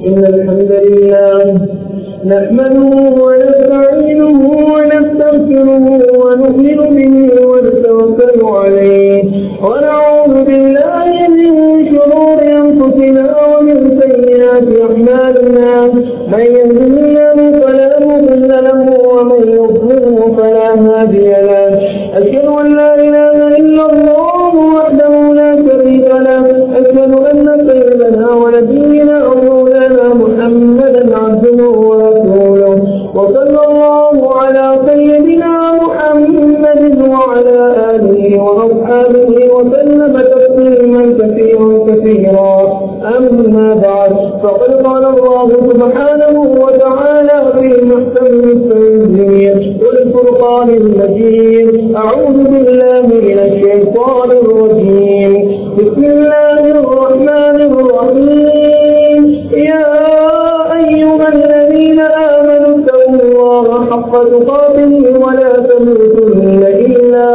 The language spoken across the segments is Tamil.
إن الحمد لله نحمده ونستعينه ونستغفره ونؤمن به ونتوكل عليه ونعوذ بالله من شرور أنفسنا ومن سيئات أعمالنا من يهده الله فلا مضل له ومن يضلله فلا هادي له أشهد أن لا إله إلا الله وحده لا شريك له أشهد أن سيدنا ونبينا ومولانا محمدا عبده ورسوله وصلى الله على سيدنا محمد وعلى آله وأصحابه وسلم تسليما كثيرا كثيرا أما بعد فقد قال الله سبحانه وتعالى في محكم التنزيل والفرقان المجيد أعوذ بالله من الشيطان الرجيم بسم الله الرحمن الرحيم يا أيها الذين آمنوا اتقوا الله حق تقاته ولا تموتن إلا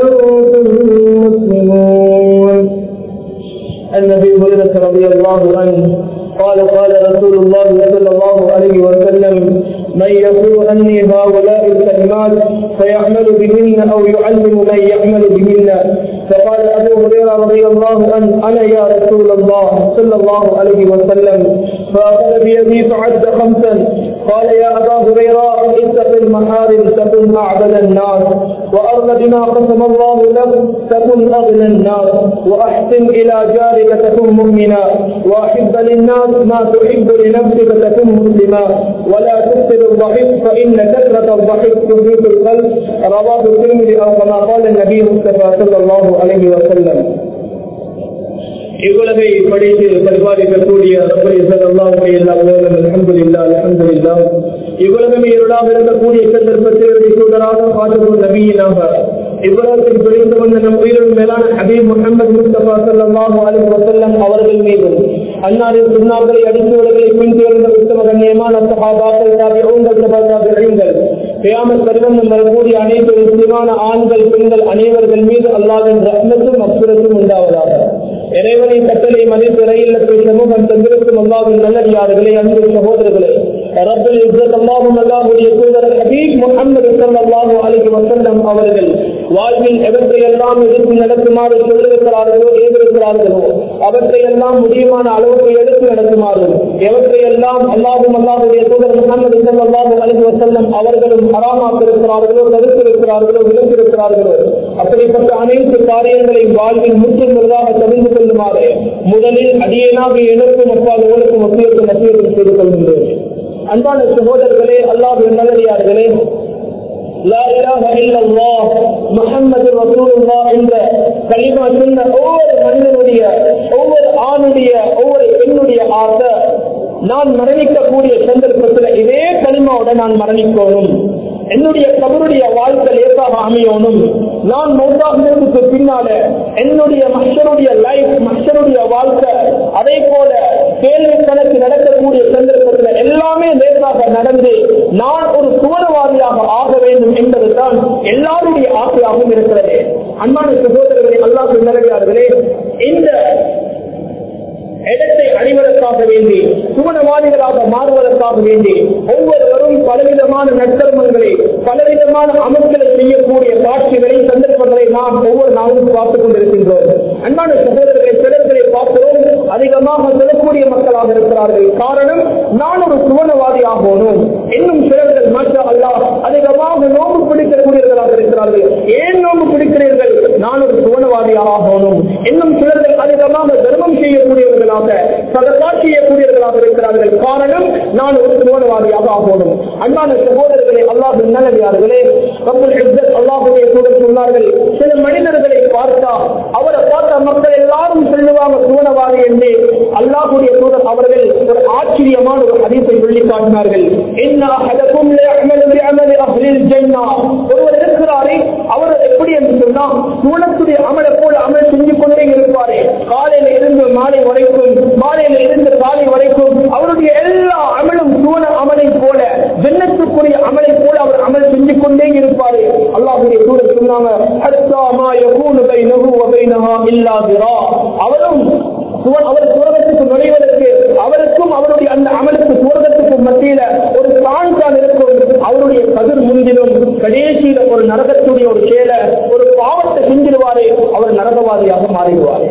وأنتم مسلمون النبي هريرة رضي الله عنه قال قال رسول الله صلى الله عليه وسلم من يقول أني هؤلاء الكلمات فيعمل بهن أو يعلم من يعمل بهن فقال أبو هريرة رضي الله عنه أنا يا رسول الله صلى الله عليه وسلم فأخذ بيدي فعد خمسا قال يا أبا هريرة اتق المحارم تكن أعبد الناس وأرض بما قسم الله لك تكن أغنى الناس وأحسن إلى جارك تكن مؤمنا وأحب للناس ما تحب لنفسك تكن مسلما ولا تكثر الضحك فإن كثرة الضحك تزيد القلب رواه الترمذي أو كما قال النبي مصطفى صلى الله عليه وسلم இவ்வுலகை படித்து பரிபாலிக்கக்கூடிய அலமதுல்லா அலமதுல்லா இவ்வுலகமே இருளாக இருக்கக்கூடிய சந்தர்ப்பத்தில் சூழலாக காதலும் நபியினாக இவ்வுலகத்தில் பிடித்து வந்த நம் உயிரின் மேலான ஹபீப் முகமது முஸ்தபா சல்லாஹு அலி வசல்லம் அவர்கள் மீதும் அன்னாரின் சுண்ணாக்களை அடித்துவர்களை பின்தேர்ந்த உத்தம கண்ணியமான சகாபாக்கள் தாபிகள் சபாதாபிகள் கியாமத் பருவம் வரக்கூடிய அனைத்து முஸ்லிமான ஆண்கள் பெண்கள் அனைவர்கள் மீது அல்லாவின் ரத்னத்தும் அப்புறத்தும் உண்டாவதாக இறைவனை கட்டளை மதித்து ரயில்லத்தை சமூகம் தந்திருக்கும் அல்லாவின் நல்லடியார்களே அன்பு சகோதரர்களே ரப்பல் இஸ்ஸத் அல்லாஹும் அல்லாஹுடைய தூதர் ஹபீப் முஹம்மது ஸல்லல்லாஹு அலைஹி வஸல்லம் அவர்கள் வாழ்வில் எவற்றை எல்லாம் எடுத்து நடக்குமாறு சொல்லிருக்கிறார்களோ ஏதிருக்கிறார்களோ அவற்றை எல்லாம் முடியுமான அளவுக்கு எடுத்து நடக்குமாறும் எவற்றை எல்லாம் அல்லாஹும் அல்லாஹுடைய தூதர் முகமது ஸல்லல்லாஹு அலைஹி வஸல்லம் அவர்களும் ஹராமாக்கிருக்கிறார்களோ தடுத்திருக்கிறார்களோ விலக்கிருக்கிறார்களோ அப்படிப்பட்ட அனைத்து காரியங்களையும் வாழ்வில் முற்றும் முழுதாக தெரிந்து கொள்ளுமாறு முதலில் அடியேனாக எனக்கும் அப்பால் உங்களுக்கும் ஒப்பியத்து மத்தியத்தில் செய்து கொள்கின்றேன் அன்பான சகோதரர்களே அல்லாஹ் நல்லடியார்களே முகமது ரசூலுல்லா என்ற கலிமா சொன்ன ஒவ்வொரு மனிதனுடைய ஒவ்வொரு ஆணுடைய ஒவ்வொரு பெண்ணுடைய ஆசை நான் மரணிக்கக்கூடிய சந்தர்ப்பத்தில் இதே கலிமாவோட நான் மரணிக்கணும் என்னுடைய கபருடைய வாழ்க்கை லேசாக அமையணும் நான் மௌத்தாகிறதுக்கு பின்னால என்னுடைய மஷருடைய லைஃப் மஷருடைய வாழ்க்கை அதே போல கேள்வி கணக்கு நடக்கக்கூடிய சந்தர்ப்பத்தில் எல்லாமே லேசாக நடந்து நான் ஒரு சுவரவாதியாக ஆக வேண்டும் என்பதுதான் எல்லாருடைய ஆசையாகவும் இருக்கிறது அன்பான சகோதரர்களே அல்லாஹ் நல்லடியார்களே இந்த இடத்தை அணிவதற்காக வேண்டி சுவனவாதிகளாக மாறுவதற்காக வேண்டி ஒவ்வொருவரும் பலவிதமான நற்கர்மங்களை பலவிதமான அமல்களை செய்யக்கூடிய காட்சிகளை சந்தர்ப்பங்களை நாம் ஒவ்வொரு நாளும் பார்த்துக் கொண்டிருக்கின்றோம் அன்பான சகோதரர்களை சிலர்களை பார்க்கிறோம் அதிகமாக சொல்லக்கூடிய மக்களாக இருக்கிறார்கள் காரணம் நான் ஒரு சுவனவாதி ஆகணும் இன்னும் சிலர்கள் மாற்ற அல்லா அதிகமாக நோம்பு பிடிக்கக்கூடியவர்களாக இருக்கிறார்கள் ஏன் நோம்பு பிடிக்கிறீர்கள் நான் ஒரு சுவனவாதி ஆகணும் இன்னும் சிலர்கள் அதிகமாக தர்மம் செய்யக்கூடியவர்களாக சதகா செய்யக்கூடியவர்களாக இருக்கிறார்கள் காரணம் நான் ஒரு சுவனவாதியாக ஆகணும் அன்பான சகோதரர்களே அல்லாஹ் நல்லவியார்களே அல்லாஹுடைய சூழல் சொன்னார்கள் சில மனிதர்களை பார்த்தா அவரை பார்த்த மக்கள் எல்லாரும் சொல்லுவாங்க சுவனவாதி என்று அல்லாஹுடைய சூழல் அவர்கள் ஒரு ஆச்சரியமான ஒரு அதிசை சொல்லி காட்டினார்கள் என்ன அதற்கும் ஒருவர் இருக்கிறாரே அவர் எப்படி என்று சொன்னா சுவனத்துடைய அமலை போல அமல் செஞ்சு கொண்டே இருப்பாரே காலையில இருந்து மாலை வரைக்கும் மாலையில இருந்து காலை வரைக்கும் அவருடைய எல்லா அமலும் சுவன அமலை போல ஜன்னத்துக்குரிய அமலை போல அவர் அமல் செஞ்சு கொண்டே இருப்பாரு அல்லாஹுடைய சூழல் சொன்னாங்க "ஹத்தா மா யகூனு பைனஹு வ பைனஹா இல்லா திரா." அவரும் சுவ- அவர் சுவனத்துக்கு நுழைவதற்கு அவருக்கும் அவருடைய அந்த அமல் மாறிடுவார்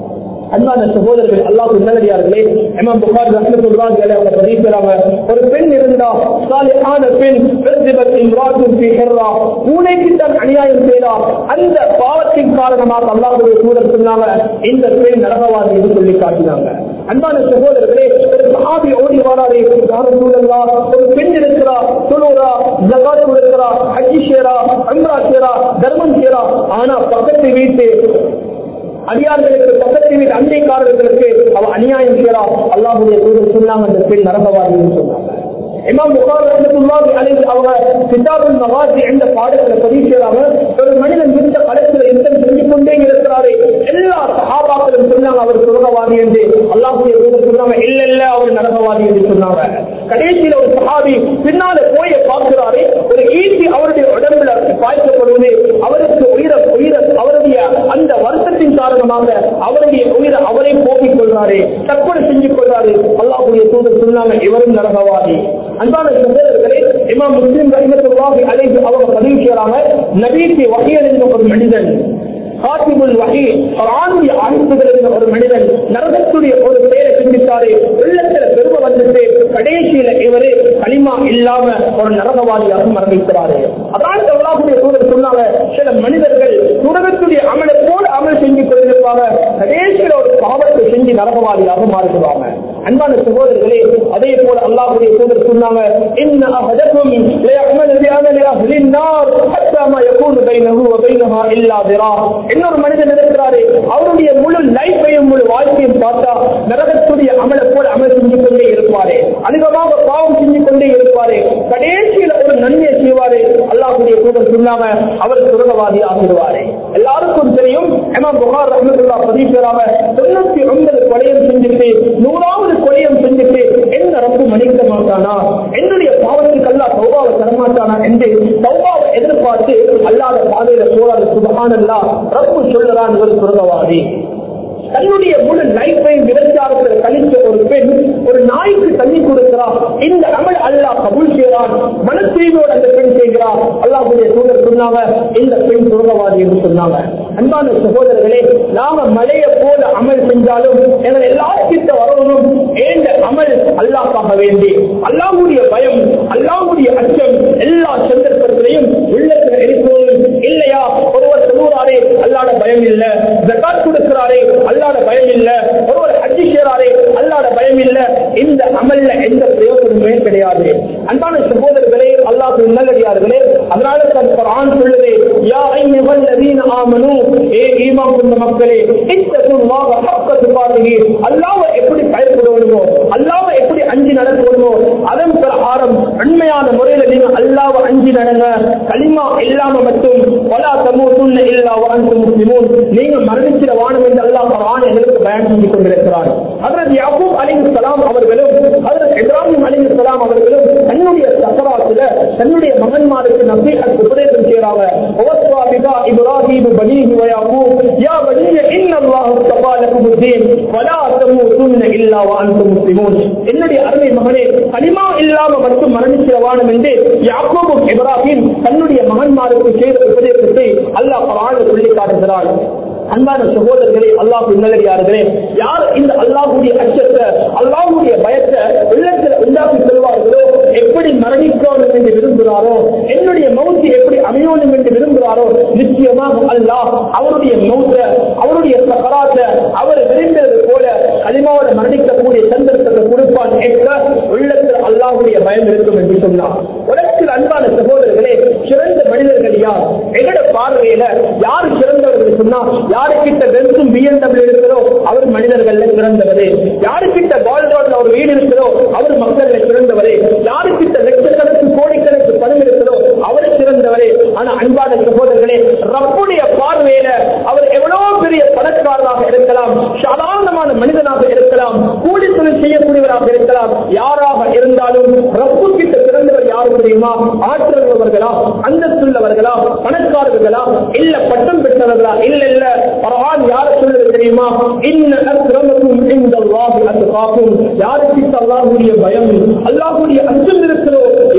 அன்பான சகோதரர்கள் அல்லாஹ் நல்லடியார்களே இமாம் புகாரி ரஹ்மத்துல்லாஹி அலைஹி அவங்க பதிவு செய்றாங்க ஒரு பெண் இருந்தா சாலிஹான பெண் கஸ்பத் இம்ராத்துன் ஃபீ ஹிர்ரா பூனைக்கு தான் அநியாயம் செய்தா அந்த பாவத்தின் காரணமாக அல்லாஹ்வுடைய தூதர் சொன்னாங்க இந்த பெண் நரகவாதி என்று சொல்லி காட்டினாங்க அன்பான சகோதரர்களே ஒரு சஹாபி ஓடி வராரே யாரும் சூழல்லா ஒரு பெண் இருக்கிறா தொழுறா ஜகாத் கொடுக்கிறா ஹஜ்ஜி ஷேரா அம்ரா ஷேரா தர்மம் ஷேரா ஆனா பக்கத்து வீட்டு அடியார்களுக்கு பக்கத்து வீட்டு அண்டைக்காரர்களுக்கு அவ அநியாயம் செய்யறா அல்லாஹுடைய தூதர் சொன்னாங்க அந்த பெண் நரகவாதின்னு சொன்னாங்க இமாம் புகார் ரஹ்மத்துல்லாஹி அலைஹி அவங்க கிதாபுல் மகாசி என்ற பாடத்துல பதிவு செய்றாங்க ஒரு மனிதன் இந்த களத்துல யுத்தம் செஞ்சு கொண்டே இருக்கிறாரு எல்லா சஹாபாக்களும் சொன்னாங்க அவர் சுரகவாதி என்று அல்லாஹுடைய தூதர் சொன்னாங்க இல்ல இல்ல அவர் நரகவாதி என்று சொன்னாங்க கடைசியில ஒரு சஹாபி பின்னால போய பார்க்கிறாரு ஒரு ஈட்டி அவருடைய உடம்புல பாய்ச்சப்படுவது அவருக்கு உயிர உயிர அவருடைய அந்த வருத்தத்தின் காரணமாக அவருடைய உயிரை அவரே போக்கிக் கொள்றாரு தற்கொலை செஞ்சு கொள்றாரு அல்லாஹுடைய தூதர் சொன்னாங்க இவரும் நரகவாதி அன்பான சகோதரர்களே இமாம் முஸ்லிம் ரஹிமத்துல்லாஹி அலைஹி அவங்க பதிவு செய்றாங்க நபிக்கு வகையறிந்த ஒரு மனிதன் காத்திபுல் வகை குரானுடைய ஆய்வுகள் இருந்த ஒரு மனிதன் நரகத்துடைய ஒரு பெயரை சிந்தித்தாரு உள்ளத்துல பெருமை வந்துட்டு கடைசியில இவரு களிமா இல்லாம ஒரு நரகவாதியாக மரணிக்கிறாரு அதான் அல்லாஹுடைய தூதர் சொன்னாங்க சில மனிதர்கள் நரகத்துடைய அமலை போல அமல் செஞ்சு கொண்டிருப்பாங்க கடைசியில ஒரு பாவத்தை செஞ்சு நரகவாதியாக மாறிடுவாங்க அன்பான சகோதரர்களே அதே போல அல்லாஹுடைய தூதர் சொன்னாங்க இன்ன அஹதக்கும் லயஅமலு பிஅமலி அஹ்லி النار حتى ما يكون بينه وبينها الا ذراع இன்னொரு மனிதன் இருக்கிறாரு அவருடைய முழு லைஃபையும் முழு வாழ்க்கையும் பார்த்தா நரகத்துடைய அமலை போல அமல் செஞ்சு கொண்டே இருப்பாரு அதிகமாக பாவம் செஞ்சு கொண்டே இருப்பாரு கடைசியில ஒரு நன்மையை செய்வாரு அல்லாஹுடைய தூதர் சொன்னாங்க அவர் சுரகவாதி ஆகிடுவாரு எல்லாருக்கும் தெரியும் இமாம் புகார் ரஹ்மத்துல்லா பதிவு செய்றாங்க தொண்ணூத்தி ஒன்பது கொலையும் செஞ்சுட்டு நூறாவது கொலையும் செஞ்சுட்டு என்ன ரப்பு மன்னிக்க மாட்டானா என்னுடைய பாவத்துக்கு அல்லாஹ் சௌபாவை தரமாட்டானா என்று சௌபாவை எதிர்பார்த்து அல்லாத பாதையில போறாரு சுபஹானல்லா ரப்பு சொல்லுறான் ஒரு சுரகவாதி தன்னுடைய முழு லைஃபை விபச்சாரத்தில் கழிச்ச ஒரு பெண் ஒரு நாய்க்கு தண்ணி கொடுக்கிறா இந்த அமல் அல்லாஹ் கபூல் செய்கிறான் மன தூய்மையோடு அந்த பெண் செய்கிறார் அல்லாஹுடைய தூதர் சொன்னாங்க இந்த பெண் சுரகவாதி என்று சொன்னாங்க அன்பான சகோதரர்களே நாம மலையை போல அமல் செஞ்சாலும் எங்கள் எல்லாருக்கிட்ட வரணும் ஏண்ட அமல் அல்லாஹ்க்காக வேண்டி அல்லாஹுடைய பயம் அல்லாஹுடைய அச்சம் எல்லா சந்தர்ப்பத்திலையும் உள்ளத்தில் இருக்கணும் இல்லையா ஒருவர் சொல்லுவாரே அல்லாட பயம் இல்ல ஜக்காத் கொடுக்கிறாரே அல்லாட பயம் இல்ல ஒருவர் ஹஜ்ஜி செய்றாரே அல்லாட பயம் இல்ல இந்த அமல்ல எந்த பிரயோஜனமே கிடையாது அன்பான சகோதரர்களே அல்லாஹ் நல்லடியார்களே அதனால தன் குர்ஆன் சொல்லுது யா அய்யுஹல் லதீன ஆமனு ஏ ஈமான் கொண்ட மக்களே இத்தகுல்லாஹ ஹக்க துகாத்திஹி அல்லாஹ்வை எப்படி பயப்படணுமோ அல்லாஹ்வை எப்படி அஞ்சி நடக்கணுமோ அதன் பிரகாரம் உண்மையான முறையில நீங்க அல்லாஹ்வை அஞ்சி நடங்க கலிமா இல்லாம மட்டும் வலா தமூதுன்ன இல்லா வஅன்தும் முஸ்லிமூன் நீங்க மரணிச்சிட வானம் என்று அல்லாஹ் குர்ஆன் எங்களுக்கு பயன் செஞ்சு கொண்டிருக்கிறார் ஹஜ்ரத் யாக்கூப் அலைஹிஸ்ஸலாம் அவர்களும் ஹஜ்ரத் இப்ராஹிம் அலைஹிஸ்ஸலாம் அவர்களும் தன்னுடைய சக்கராத்துல தன்னுடைய மகன்மாருக்கு நசீஹத் உபதேசம் செய்றாங்க வவஸ்வா பிதா இப்ராஹிம் பனீஹி வ யாக்கூப் யா பனிய இன்ன அல்லாஹ் தபா லக்கும் الدين ولا تموتن الا وانتم مسلمون என்னுடைய அருமை மகனே கலிமா இல்லாம மட்டும் மரணிச்சிரவானம் என்று யாக்கோபு இப்ராஹிம் தன்னுடைய மகன்மாருக்கு செய்த உபதேசத்தை அல்லாஹ் குர்ஆனில் சொல்லி காட்டுகிறார் அன்பான சகோதரர்களே அல்லாஹ் நல்லடியார்களே யார் இந்த அல்லாஹுடைய அச்சத்தை அல்லாஹுடைய பயத்தை உள்ளத்தில் உண்டாக்கி செல்வார்களோ எப்படி மரணிக்கணும் என்று விரும்புகிறாரோ என்னுடைய மௌத்து எப்படி அமையணும் என்று விரும்புகிறாரோ நிச்சயமாக அல்லாஹ் அவருடைய மௌத்த அவருடைய சகராத்த அவர் விரும்பியது போல களிமாவோட மரணிக்கக்கூடிய சந்தர்ப்பத்தை கொடுப்பான் என்ற உள்ளத்தில் அல்லாஹுடைய பயம் இருக்கும் என்று சொன்னார் உலகத்தில் அன்பான சகோதரர்களே சிறந்த மனிதர்கள் யார் எங்கட பார்வையில யார் சிறந்தவர்கள் சொன்னா யாருக்கிட்ட பென்சும் பிஎன்டபிள்யூ இருக்கிறோ அவர் மனிதர்கள்ல சிறந்தவரே யாருக்கிட்ட பால் ரோட்ல ஒரு வீடு இருக்கிறோ அவர் மக்கள்ல சிறந்தவரே யாருக்கிட்ட லட்சக்கணக்கு கோடிக்கணக்கு பணம் இருக்கிறோ அவர் சிறந்தவரே ஆனா அன்பான சகோதரர்களே ரப்புடைய பார்வையில அவர் எவ்வளவு பெரிய பணக்காரராக இருக்கலாம் சாதாரணமான மனிதனாக இருக்கலாம் கூலி தொழில் செய்யக்கூடியவராக இருக்கலாம் யாராக இருந்தாலும் ரப்பு கிட்ட சிறந்தவர் யாரு தெரியுமா ஆற்றல் உள்ளவர்களா அந்தஸ்துள்ளவர்களா பணக்காரர்களா இல்ல பட்டம் பெற்றவர்களா இல்ல இல்ல பரவான் யார சொல்லுது தெரியுமா இன்ன அக்ரமக்கும் இந்த அல்லாஹு அத்துகாக்கும் யாருக்கு அல்லாஹுடைய பயம் அல்லாஹுடைய அச்சம் இருக்கிறோ இவர்கள்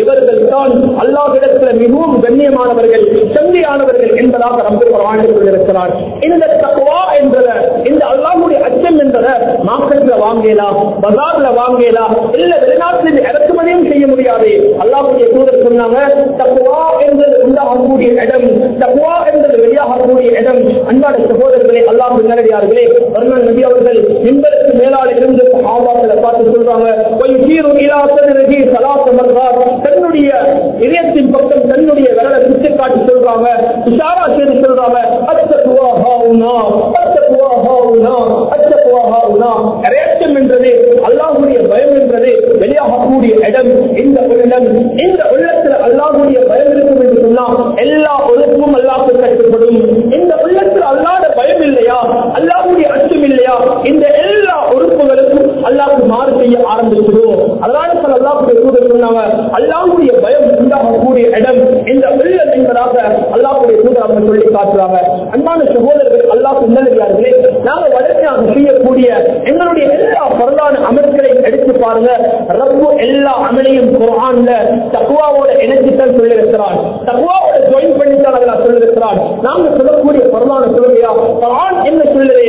தான் அல்லாஹிடத்தில் மிகவும் கண்ணியமானவர்கள் செம்மையானவர்கள் என்பதாக ரப்ப குர்ஆன் சொல்லியிருக்கிறார் இந்த தக்வா என்ற இந்த அல்லாஹ்வுடைய அச்சம் என்பத மார்க்கெட்ல வாங்கலாம் பஜார்ல வாங்கலாம் இல்ல வெளிநாட்டில் இறக்குமதியும் செய்ய முடியாது அல்லாஹ்வுடைய தூதர் சொன்னாங்க தக்வா என்பது உண்டாகக்கூடிய இடம் தக்வா என்பது வெளியாகக்கூடிய இடம் அன்பான சகோதரர்களே அல்லாஹ் நல்லடியார்களே வர்மன் நபி அவர்கள் மின்பருக்கு மேலால இருந்து ஆபாக்களை பார்த்து சொல்றாங்க "வயுசீரு இலா சதரிஹி ஸலாத்த மர்ராத்." தன்னுடைய இதயத்தின் பக்கம் தன்னுடைய விரலை சுட்டி காட்டி சொல்றாங்க இஷாரா செய்து சொல்றாங்க அத்தக்குவா ஹாவுனா அத்தக்குவா ஹாவுனா அத்தக்குவா ஹாவுனா இறையச்சம் என்றது அல்லாஹ்வுடைய பயம் என்றது வெளியாகக்கூடிய இடம் இந்த உள்ளம் இந்த உள்ளத்துல அல்லாஹ்வுடைய பயம் இருக்கும் என்று சொன்னா எல்லா உறுப்பும் அல்லாஹ்க்கு கட்டுப்படும் இந்த உள்ளத்துல அல்லாத பயம் இல்லையா அல்லாஹ்வுடைய அச்சம் இல்லையா இந்த எல்லா உறுப்புகளுக்கும் அல்லாஹ்க்கு மாறு செய்ய ஆரம்பிச்சிடும் அதனால சில அல்லாஹ்வுடைய தூதர் சொன்னாங்க அல்லாஹ்வுடைய பயம் உண்டாகக்கூடிய இடம் இந்த உள்ளம் என்பதாக அல்லாஹ்வுடைய தூதர் அவங்க சொல்லி காட்டுறாங்க அன்பான சகோதரர்கள் அல்லாஹ் நல்லதார்களே நாங்க வளர்ச்சியாக செய்யக்கூடிய எங்களுடைய எல்லா பொருளான அமல்களையும் எடுத்து பாருங்க ரப்பு எல்லா அமலையும் குர்ஆன்ல தக்குவாவோட இணைச்சுத்தான் சொல்லியிருக்கிறான் தக்குவாவோட ஜாயின் பண்ணித்தான் அதில் சொல்லியிருக்கிறான் நாங்க சொல்லக்கூடிய பொருளான சொல்லுகையா குர்ஆன் என்ன சொல்லுது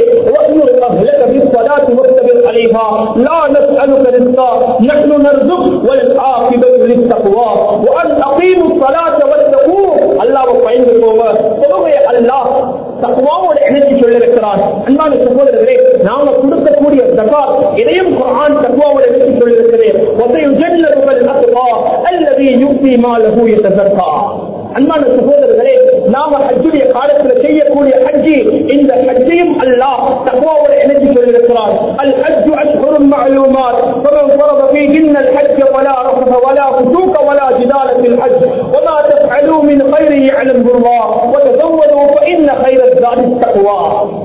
لك بالصلاة واستبر عليها لا نسألك رزقا نحن نرزق والعاقبة للتقوى وأن أقيموا الصلاة واتقوه الله பயந்து போங்க தொழுகை அல்லாஹ் தக்குவாவோட இணைச்சு சொல்லியிருக்கிறான் அன்பான சகோதரர்களே நாங்க கொடுக்கக்கூடிய ஜகாத் இதையும் குர்ஆன் தக்குவாவோட இணைச்சு சொல்லியிருக்கிறேன் وسيجنبها الأتقى الذي يؤتي ماله يتزكى அன்பான சகோதரர்களே நாம ஹஜ்ஜுடைய காலத்துல செய்யக்கூடிய ஹஜ்ஜி இந்த ஹஜ்ஜையும் அல்லாஹ் தக்வாவோட இணைச்சு சொல்லியிருக்கிறார் அல் ஹஜ்ஜு அஷ்ஹுரும் மஅலூமாத் فمن فرض فيهن الحج فلا رفث ولا فسوق ولا جدال في الحج وما تفعلوا من خير يعلمه الله وتزودوا فإن خير الزاد التقوى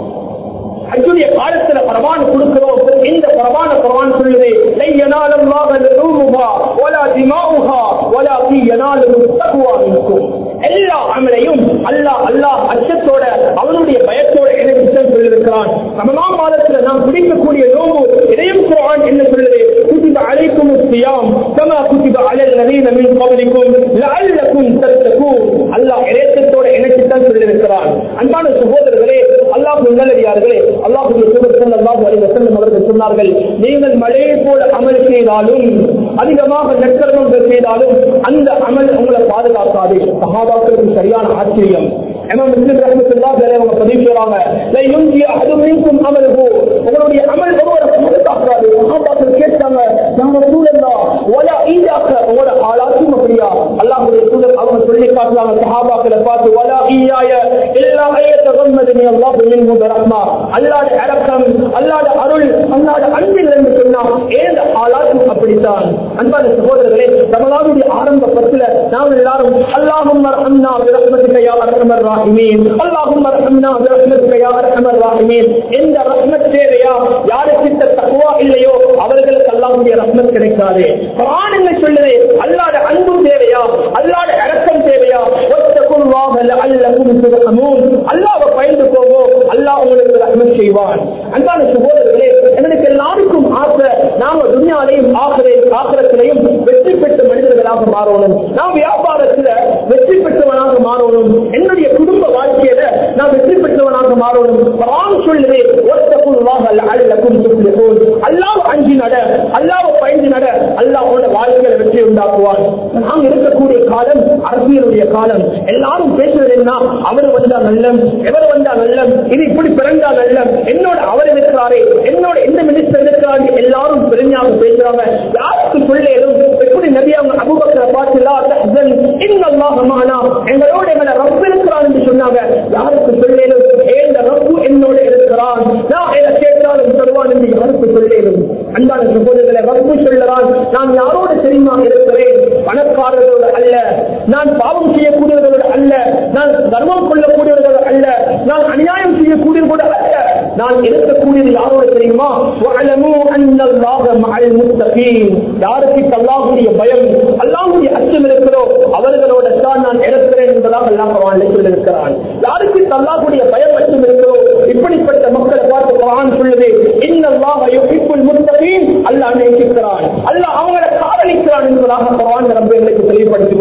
ஹஜ்ஜுடைய காலத்துல பரவான் கொடுக்கிறோம் இந்த பரவான பரவான் சொல்லுது லை யனாலல்லாஹு லுஹூமுஹா வலா திமாஉஹா வலாகி யனாலுஹு தக்வா மின்கும் எல்லா அமலையும் அல்லாஹ் அல்லாஹ் அச்சத்தோட அவனுடைய பயத்தோட இணைத்து சொல்லியிருக்கிறான் ரமலான் மாதத்துல நாம் பிடிக்கக்கூடிய நோம்பு இதையும் குர்ஆன் என்ன சொல்லுது குதிப அலைக்கும் சியாம் கமா குதிப அலல் நபீன மின் கபலிக்கும் லஅல்லக்கும் தத்தகூன் அல்லாஹ் இறைச்சத்தோட இணைத்து தான் சொல்லியிருக்கிறான் அன்பான சகோதரர்களே அல்லாஹ் நல்லடியார்களே அல்லாஹுடைய தூதர் ஸல்லல்லாஹு அலைஹி வஸல்லம் அவர்கள் சொன்னார்கள் நீங்கள் மழையை போல அமல் செய்தாலும் அதிகமாக நற்கர்மங்கள் செய்தாலும் அந்த அமல் உங்களை பாதுகாக்காது சஹாபாக்களுக்கு சரியான ஆச்சரியம் இமாம் முஸ்லிம் ரஹ்மத்துல்லாஹி அலைஹி அவங்க பதிவு செய்றாங்க லை யும்ஜி அஹது மின்கும் அமலுஹு உங்களுடைய அமல் ஒருவரை பாதுகாக்காது சஹாபாக்கள் கேட்டாங்க யா ரசூலல்லாஹ் வலா ஈயாக்க உங்களோட ஆளாச்சும் அப்படியா அல்லாஹ்வுடைய தூதர் அவங்க சொல்லி காட்டுறாங்க சஹாபாக்களை பார்த்து வலா ஈயாய இல்லா ஐயத்தகம்மதுனி அல்லாஹ் மின்ஹு பிரஹ்மா அல்லாஹ்வுடைய இரக்கம் அல்லாஹ்வுடைய அருள் அல்லாஹ்வுடைய அன்பில் என்று சொன்னா ஏந்த ஆளாச்சும் அப்படித்தான் அன்பான சகோதரர்களே ரமலானுடைய ஆரம்ப பத்துல நாம் எல்லாரும் அல்லாஹும் அர்ஹம்னா பிரஹ்மதிக யா அர்ஹமர் ராஹிமீன் அல்லாஹும் அர்ஹம்னா பிரஹ்மதிக யா அர்ஹமர் ராஹிமீன் எந்த ரஹ்மத் தேவையா யாருக்கு தக்வா இல்லையோ அவர்களுக்கு அல்லாஹ்வுடைய ரஹ்மத் கிடைக்காது குர்ஆன் என்ன சொல்லுது அல்லாஹ்வுடைய அன்பு தேவையா அல்லாஹ்வுடைய இரக்கம் தேவையா வத்தகுல்லாஹ லஅல்லகும் துர்ஹமூன் அல்லாஹ்வை பயந்து போவோ அல்லாஹ் உங்களுக்கு ரஹ்மத் செய்வான் அன்பான சகோதரர்களே எங்களுக்கு எல்லாருக்கும் ஆசை நாம துனியாலையும் ஆசிரை ஆசிரத்திலையும் வெற்றி பெற்ற மனிதர்களாக மாறணும் நாம் வியாபாரத்துல வெற்றி பெற்றவனாக மாறணும் என்னுடைய குடும்ப வாழ்க்கையில நான் வெற்றி பெற்றவனாக மாறணும் குர்ஆன் சொல்லுது வத்தகுல்லாஹ லஅல்லகும் துஃப்லிஹூன் அல்லாஹ் அஞ்சி நட அல்லாஹ் பயந்து நட அல்லாஹ் உன்னோட வாழ்க்கையில வெற்றி உண்டாக்குவான் நாம் இருக்கக்கூடிய காலம் அரசியலுடைய காலம் எல்லாரும் பேசுறது என்ன அவர் வந்தா நல்லம் எவர் வந்தா நல்லம் இது இப்படி பிறந்தா நல்லம் என்னோட அவர் இருக்கிறாரே என்னோட எந்த மினிஸ்டர் இருக்கிறாரு எல்லாரும் பெருமையாக பேசுறாங்க யாருக்கு சொல்லேதும் எப்படி நபி அவங்க அபுபக்கரை பார்த்து லா தஹ்சன் இன்னல்லாஹ மஅனா எங்களோட எங்களை ரப் இருக்கிறான் என்று சொன்னாங்க யாருக்கு சொல்லேதும் ஏந்த ரப்பு என்னோட இருக்கிறான் நான் எதை கேட்டாலும் தருவான் என்று யாருக்கு சொல்லேதும் அன்பான சகோதரர்களை ரப்பு சொல்லுறான் நான் யாரோட தெரியுமா இருக்கிறேன் பணக்காரர்களோட அல்ல நான் பாவம் செய்யக்கூடியவர்களோட அல்ல நான் தர்மம் கொள்ளக்கூடியவர்களோட அல்ல நான் அநியாயம் செய்யக்கூடியவர்களோட அல்ல நான் இருக்கக்கூடியது யாரோட தெரியுமா وَاعْلَمُوا أَنَّ اللَّهَ مَعَ الْمُتَّقِينَ யாருக்கு அல்லாஹ்வுடைய பயம் அல்லாஹ்வுடைய அச்சம் இருக்கிறோ அவர்களோட தான் நான் இருக்கிறேன் என்பதாக அல்லாஹ் குர்ஆனில் சொல்லியிருக்கிறான் யாருக்கு அல்லாஹ்வுடைய பயம் அச்சம் இருக்கிறோ இப்படிப்பட்ட மக்களை பார்த்து குர்ஆன் சொல்லுது இன்னல்லாஹ யுஹிப்புல் முத்தகீன் அல்லாஹ் நேசிக்கிறான் அல்லாஹ் அவங்களை காதலிக்கிறான் என்பதாக குர்ஆன் ரப்ப எங்களுக்கு தெளிவுபடுத்திக் கொண்டிருக்கிறான்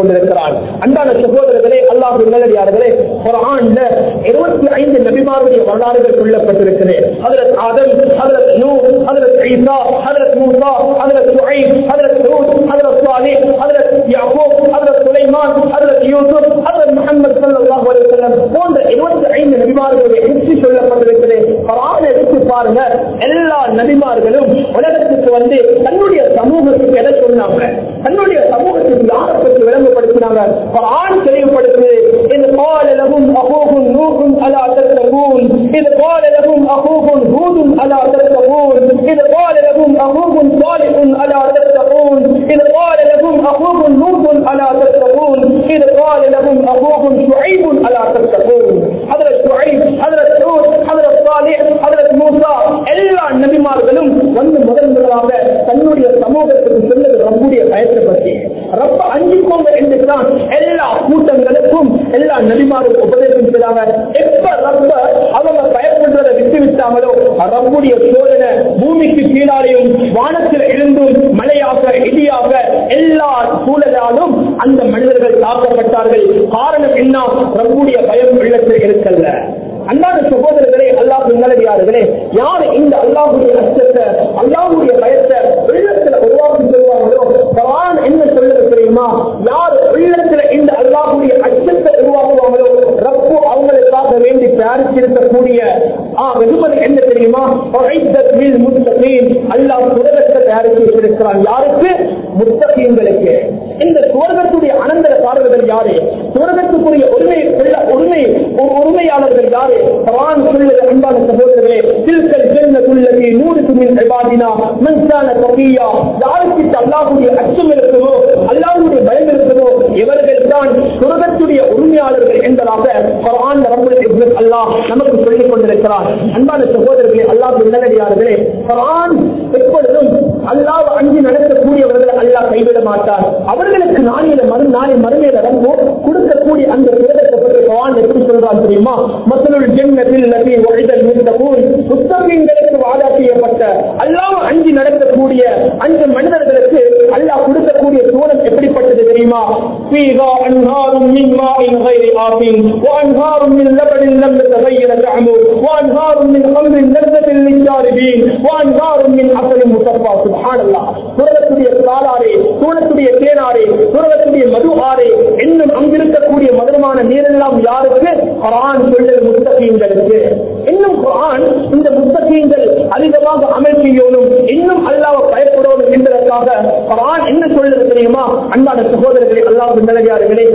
கொண்டிருக்கிறான் அன்றாட சகோதரர்களே அல்லாஹ் நல்லடியார்களே குரான்ல இருபத்தி ஐந்து நபிமாருடைய வரலாறுகள் கொள்ளப்பட்டிருக்கிறது ஹதரத் ஆதம் ஹதரத் நூ ஹதரத் ஈசா ஹதரத் மூசா ஹதரத் சுஹைப் ஹதரத் ஹூத் ஹதரத் சாலிஹ் ஹதரத் யாக்கூப் ஹதரத் சுலைமான் ஹதரத் யூசுப் ஹதரத் முஹம்மது ஸல்லல்லாஹு அலைஹி வஸல்லம் போன்ற இருபத்தி ஐந்து நபிமார்களுடைய ஹிஸ்டரி சொல்லப்பட்டிருக்கிறது குரான் எடுத்து பாருங்க எல்லா நபிமார்களும் உலகத்துக்கு வந்து தன்னுடைய சமூகத்துக்கு எதை சொன்னாங்க தன்னுடைய சமூகத்துக்கு யாரை பற்றி விளங்கப்படுத்தினாங்க குரான் தெளிவுபடுத்துது இது قال لهم أخوهم نوح ألا تتقون إذ قال لهم أخوهم هود ألا تتقون إذ قال لهم أخوهم صالح ألا تتقون إذ قال لهم أخوهم لوط ألا تتقون إذ قال لهم أخوهم شعيب ألا تتقون حضرت شعيب حضرت هود حضرت صالح حضرت موسى எல்லா நபிமார்களும் வந்து முதல் முதலாக தன்னுடைய சமூகத்துக்கு சொன்னது ரப்புடைய பயத்தை பற்றி ரப்ப அஞ்சிக்கோங்க என்றுதான் எல்லா கூட்டங்களுக்கும் எல்லா நபிமாரும் உபதேசம் செய்தாங்க எப்ப ரப்ப அவங்க பயப்படுறதை விட்டு விட்டாங்களோ ரப்புடைய சோதனை பூமிக்கு கீழாலையும் வானத்தில் இருந்தும் மழையாக இடியாக எல்லா சூழலாலும் அந்த மனிதர்கள் தாக்கப்பட்டார்கள் காரணம் என்ன ரப்புடைய பயம் உள்ளத்தில் இருக்கல்ல அல்லாத சகோதரர்களே அல்லாஹ் நல்லடியார்களே யார் இந்த அல்லாஹுடைய அச்சத்தை அல்லாஹுடைய பயத்தை உள்ளத்துல உருவாக்கி சொல்வாங்களோ குரான் என்ன சொல்லுது தெரியுமா யார் உள்ளத்துல இந்த அல்லாஹுடைய அச்சத்தை உருவாக்குவாங்களோ ரப்பு அவங்களுக்காக வேண்டி தயாரிச்சிருக்கக்கூடிய ஆ வெகுமதி என்ன தெரியுமா உழைத்தத்தில் முத்தகீன் அல்லாஹ் சுரகத்தை தயாரித்து வச்சிருக்கிறான் யாருக்கு முத்தகீன்களுக்கு இந்த சுவர்க்கத்துடைய அனந்தரக்காரர்கள் யாரு சுவர்க்கத்துக்குரிய உரிமை உள்ள உரிமை ஒரு உரிமையாளர்கள் யாரு குரான் சொல்லுது அன்பான சகோதரர்களே தில்கல் ஜன்னத்துல்லதி நூறுக்கு மின் இபாதினா மன்சான தகியா யாருக்கு அல்லாஹ்வுடைய அச்சம் இருக்குமோ அல்லாஹ்வுடைய பயம் இருக்குமோ இவர்கள் தான் சுரகத்துடைய உரிமையாளர்கள் என்பதாக குரான் ரப்பல் இஸ்ஸத் அல்லாஹ் நமக்கு சொல்லிக் கொண்டிருக்கிறார் அன்பான சகோதரர்களே அல்லாஹ் நல்லடியார்களே குரான் எப்பொழுதும் அல்லாஹ் அஞ்சு நடக்கக்கூடியவர்கள் அல்லாஹ் கைவிட மாட்டார் அவர்களுக்கு நாளையில மறு நாளை மறுமையில வந்து கொடுக்கக்கூடிய அந்த சுரகத்தை பற்றி குரான் எப்படி சொல்றான் தெரியுமா மசலுள் ஜென்னத்தில் நபி ஒழிதல் முத்தகூன் புத்தகங்களுக்கு வாதா செய்யப்பட்ட அல்லாஹ் அஞ்சு நடக்கக்கூடிய அஞ்சு மனிதர்களுக்கு அல்லாஹ் கொடுக்கக்கூடிய சூழல் எப்படிப்பட்டது தெரியுமா فيها أنهار من ماء غير آسن وأنهار من لبن لم يتغير طعمه وأنهار من خمر لذة للشاربين وأنهار من عسل مصفى سبحان الله சூரத்துடைய காலாறு சூரத்துடைய தேனாறு சூரத்துடைய மது ஆறு இன்னும் அங்கிருக்கக்கூடிய மதுரமான நீரெல்லாம் யாருக்கு குரான் சொல்லுது முத்தகீங்களுக்கு இன்னும் குரான் இந்த முத்தகீங்கள் அதிகமாக அமல் செய்யணும் இன்னும் அல்லாஹ் பயப்படணும் என்பதற்காக குரான் என்ன சொல்லுது தெரியுமா அன்பான சகோதரர்களே அல்லாஹ் நல்லடியார்களே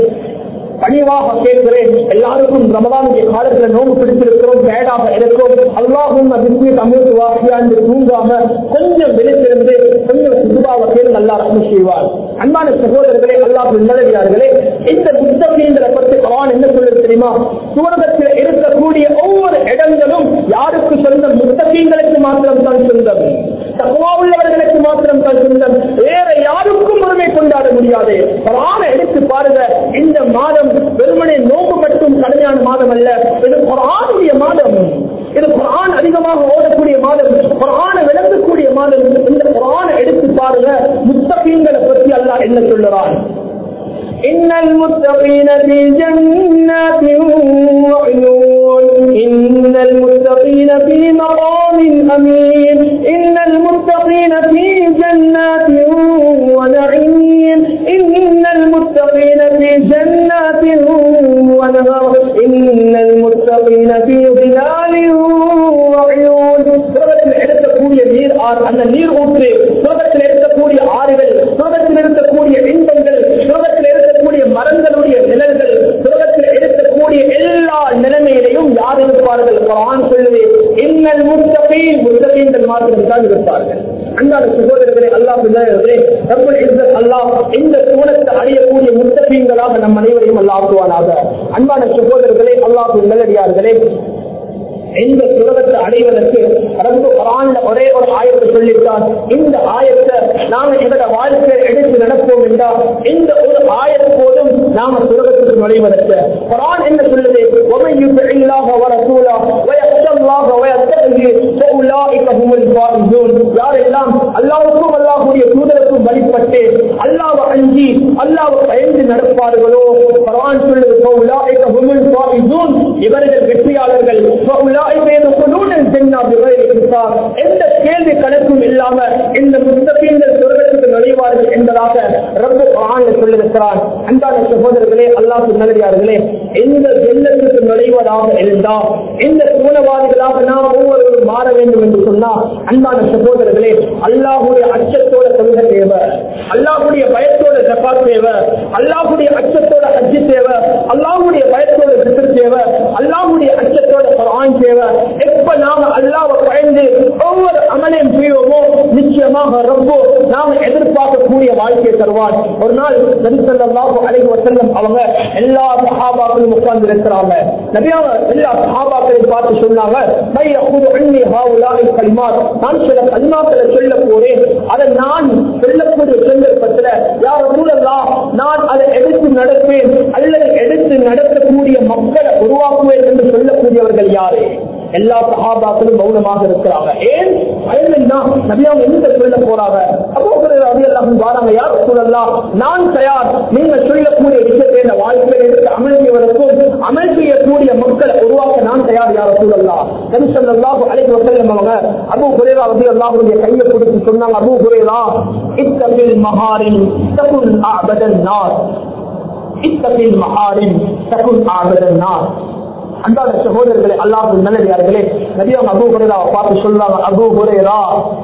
பணிவாக கேட்கிறேன் எல்லாருக்கும் ரமதானுடைய காலத்துல நோம்பு பிடிச்சிருக்கிறோம் பேடாக இருக்கும் அல்லாஹும் விஸ்மி தமிழ் வாசியாண்டு தூங்காம கொஞ்சம் விழித்திருந்து கொஞ்சம் சுதுபாக கேள்வி நல்லா ரசம் செய்வார் அன்பான சகோதரர்களே அல்லாஹ் நல்லடியார்களே இந்த புத்தகங்களை பற்றி குரான் என்ன சொல்லுது தெரியுமா சுவர்க்கத்தில் இருக்கக்கூடிய ஒவ்வொரு இடங்களும் யாருக்கு சொந்தம் முத்தகீங்களுக்கு மாத்திரம் தான் சொந்தம் தக்குவா உள்ளவர்களுக்கு மாத்திரம் தான் சொந்தம் வேற யாருக்கும் உரிமை கொண்டாட முடியாது குரானை எடுத்து பாருங்க இந்த மாதம் வெறுமனே நோம்பு மட்டும் கடுமையான மாதம் அல்ல இது குரானுடைய மாதம் இது குரான் அதிகமாக ஓடக்கூடிய மாதம் குரானை விளங்கக்கூடிய மாதம் இந்த குரானை எடுத்து பாருங்க முத்தகீங்களை பற்றி அல்லாஹ் என்ன சொல்லுறான் إن المتقين في جنات وعيون إن المتقين في مقام أمين إن المتقين في جنات ونعيم إن المتقين في جنات ونهر إن المتقين في ظلال وعيون சுரகத்தில் எடுக்கக்கூடிய நீர் ஆறு அந்த நீர் ஊற்று சுரகத்தில் எடுக்கக்கூடிய ஆறுகள் சுரகத்தில் இருக்கக்கூடிய இன்பங்கள் சுரகத்தில் இருக்கக்கூடிய மரங்களுடைய நிழல்கள் சுரகத்தில் எடுக்கக்கூடிய எல்லா நிலைமையிலையும் யார் இருப்பார்கள் குரான் சொல்லுது இன்னல் முத்தகீன் முத்தகீன்கள் மாத்திரம் தான் இருப்பார்கள் அன்றாட சகோதரர்களே அல்லாஹ் பிள்ளைகளே ரப்பல் இஸ்ஸத் அல்லாஹ் இந்த சூழத்தை அடையக்கூடிய முத்தகீன்களாக நம் அனைவரையும் அல்லாஹ் ஆக்குவானாக அன்பான சகோதரர்களே அல்லாஹ் நல்லடியார்களே இந்த சுரகத்தை அடைவதற்கு ரப்பு குரான்ல ஒரே ஒரு ஆயத்தை சொல்லிட்டான் இந்த ஆயத்தை நாம எங்களோட வாழ்க்கையை எடுத்து நடப்போம் என்றால் இந்த ஒரு ஆயத்து போதும் நாம சுரகத்துக்கு நுழைவதற்கு குரான் என்ன சொல்லுது ومن يطع الله ورسوله ويخشى الله ويتقه فاولئك هم الفائزون யாரெல்லாம் அல்லாஹ்வுக்கும் அல்லாஹ்வுடைய தூதருக்கும் வழிபட்டு அல்லாஹ்வை அஞ்சி அல்லாஹ் பயந்து நடப்பார்களோ குர்ஆன் சொல்லுது ஃபௌலாயிக ஹுமுல் ஃபாயிசூன் இவர்கள் வெற்றியாளர்கள் ஃபௌலாயிக யதுகுலூன ஜன்னா பிகைரி ஹிசாப் எந்த கேள்வி கணக்கும் இல்லாம இந்த முத்தகீன்கள் சொர்க்கத்துக்கு நுழைவார்கள் என்பதாக ரப்பு குர்ஆனில் சொல்லியிருக்கிறார் அன்பான சகோதரர்களே அல்லாஹ் நல்லடியார்களே எந்த ஜன்னத்துக்கு நுழைவதாக இருந்தால் இந்த சூனவாதிகளாக நாம் ஒவ்வொருவரும் மாற வேண்டும் என்று சொன்னால் அன்பான சகோதரர்களே அல்லாஹுடைய அச்சத்தோட தொழுகை தேவை அல்லாஹுடைய பயத்தோட ஜக்காத் தேவை அல்லாஹுடைய அச்சத்தோட ஹஜ்ஜு தேவை அல்லாஹுடைய பயத்தோட சித்தர் தேவை அல்லாஹுடைய அச்சத்தோட குர்ஆன் தேவை எப்ப நாம அல்லாஹ்வை பயந்து ஒவ்வொரு அமலையும் செய்வோமோ நிச்சயமாக ரப்போ நாம எதிர்பார்க்கக்கூடிய வாழ்க்கையை தருவார் ஒரு நாள் நபி ஸல்லல்லாஹு அலைஹி வஸல்லம் அவங்க எல்லா சஹாபாக்களும் உட்கார்ந்து இருக்கிறாங்க நபியாவ எல்லா சஹாபாக்களையும் பார்த்து சொன்னாங்க மை யஹுது அன்னி ஹாவுலாஹி கலிமாத் நான் சில கலிமாக்களை சொல்ல போறேன் அதை நான் சொல்லக்கூடிய சந்தர்ப்பத்துல யார் ரசூலல்லாஹ் நான் அதை எடுத்து நடப்பேன் அல்லது எடுத்து நடத்தக்கூடிய மக்களை உருவாக்குவேன் என்று சொல்லக்கூடியவர்கள் யாரு எல்லா சஹாபாக்களும் மௌனமாக இருக்கிறாங்க ஏன் பயமின்னா நபி அவங்க எந்த சொல்ல போறாங்க அப்போ ரவி எல்லாம் வாராங்க யார் சொல்லலாம் நான் தயார் நீங்க சொல்லக்கூடிய விஷயத்தை இந்த வாழ்க்கையில் எடுத்து அமல் செய்வதற்கும் அமல் செய்யக்கூடிய மக்களை உருவாக்க நான் தயார் யார் சொல்லலாம் நபி ஸல்லல்லாஹு அலைஹி வஸல்லம் அவங்க அபூ ஹுரைரா ரலியல்லாஹு கையை கொடுத்து சொன்னாங்க அபூ ஹுரைரா இத்தபில் மஹாரின் தகுல் அபதன் நார் இத்தபில் மஹாரின் தகுல் அபதன் நார் அன்பான சகோதரர்களே அல்லாஹ் நல்லடியார்களே நபியம் அபு ஹுரேராவை பார்த்து சொல்றாங்க அபு ஹுரேரா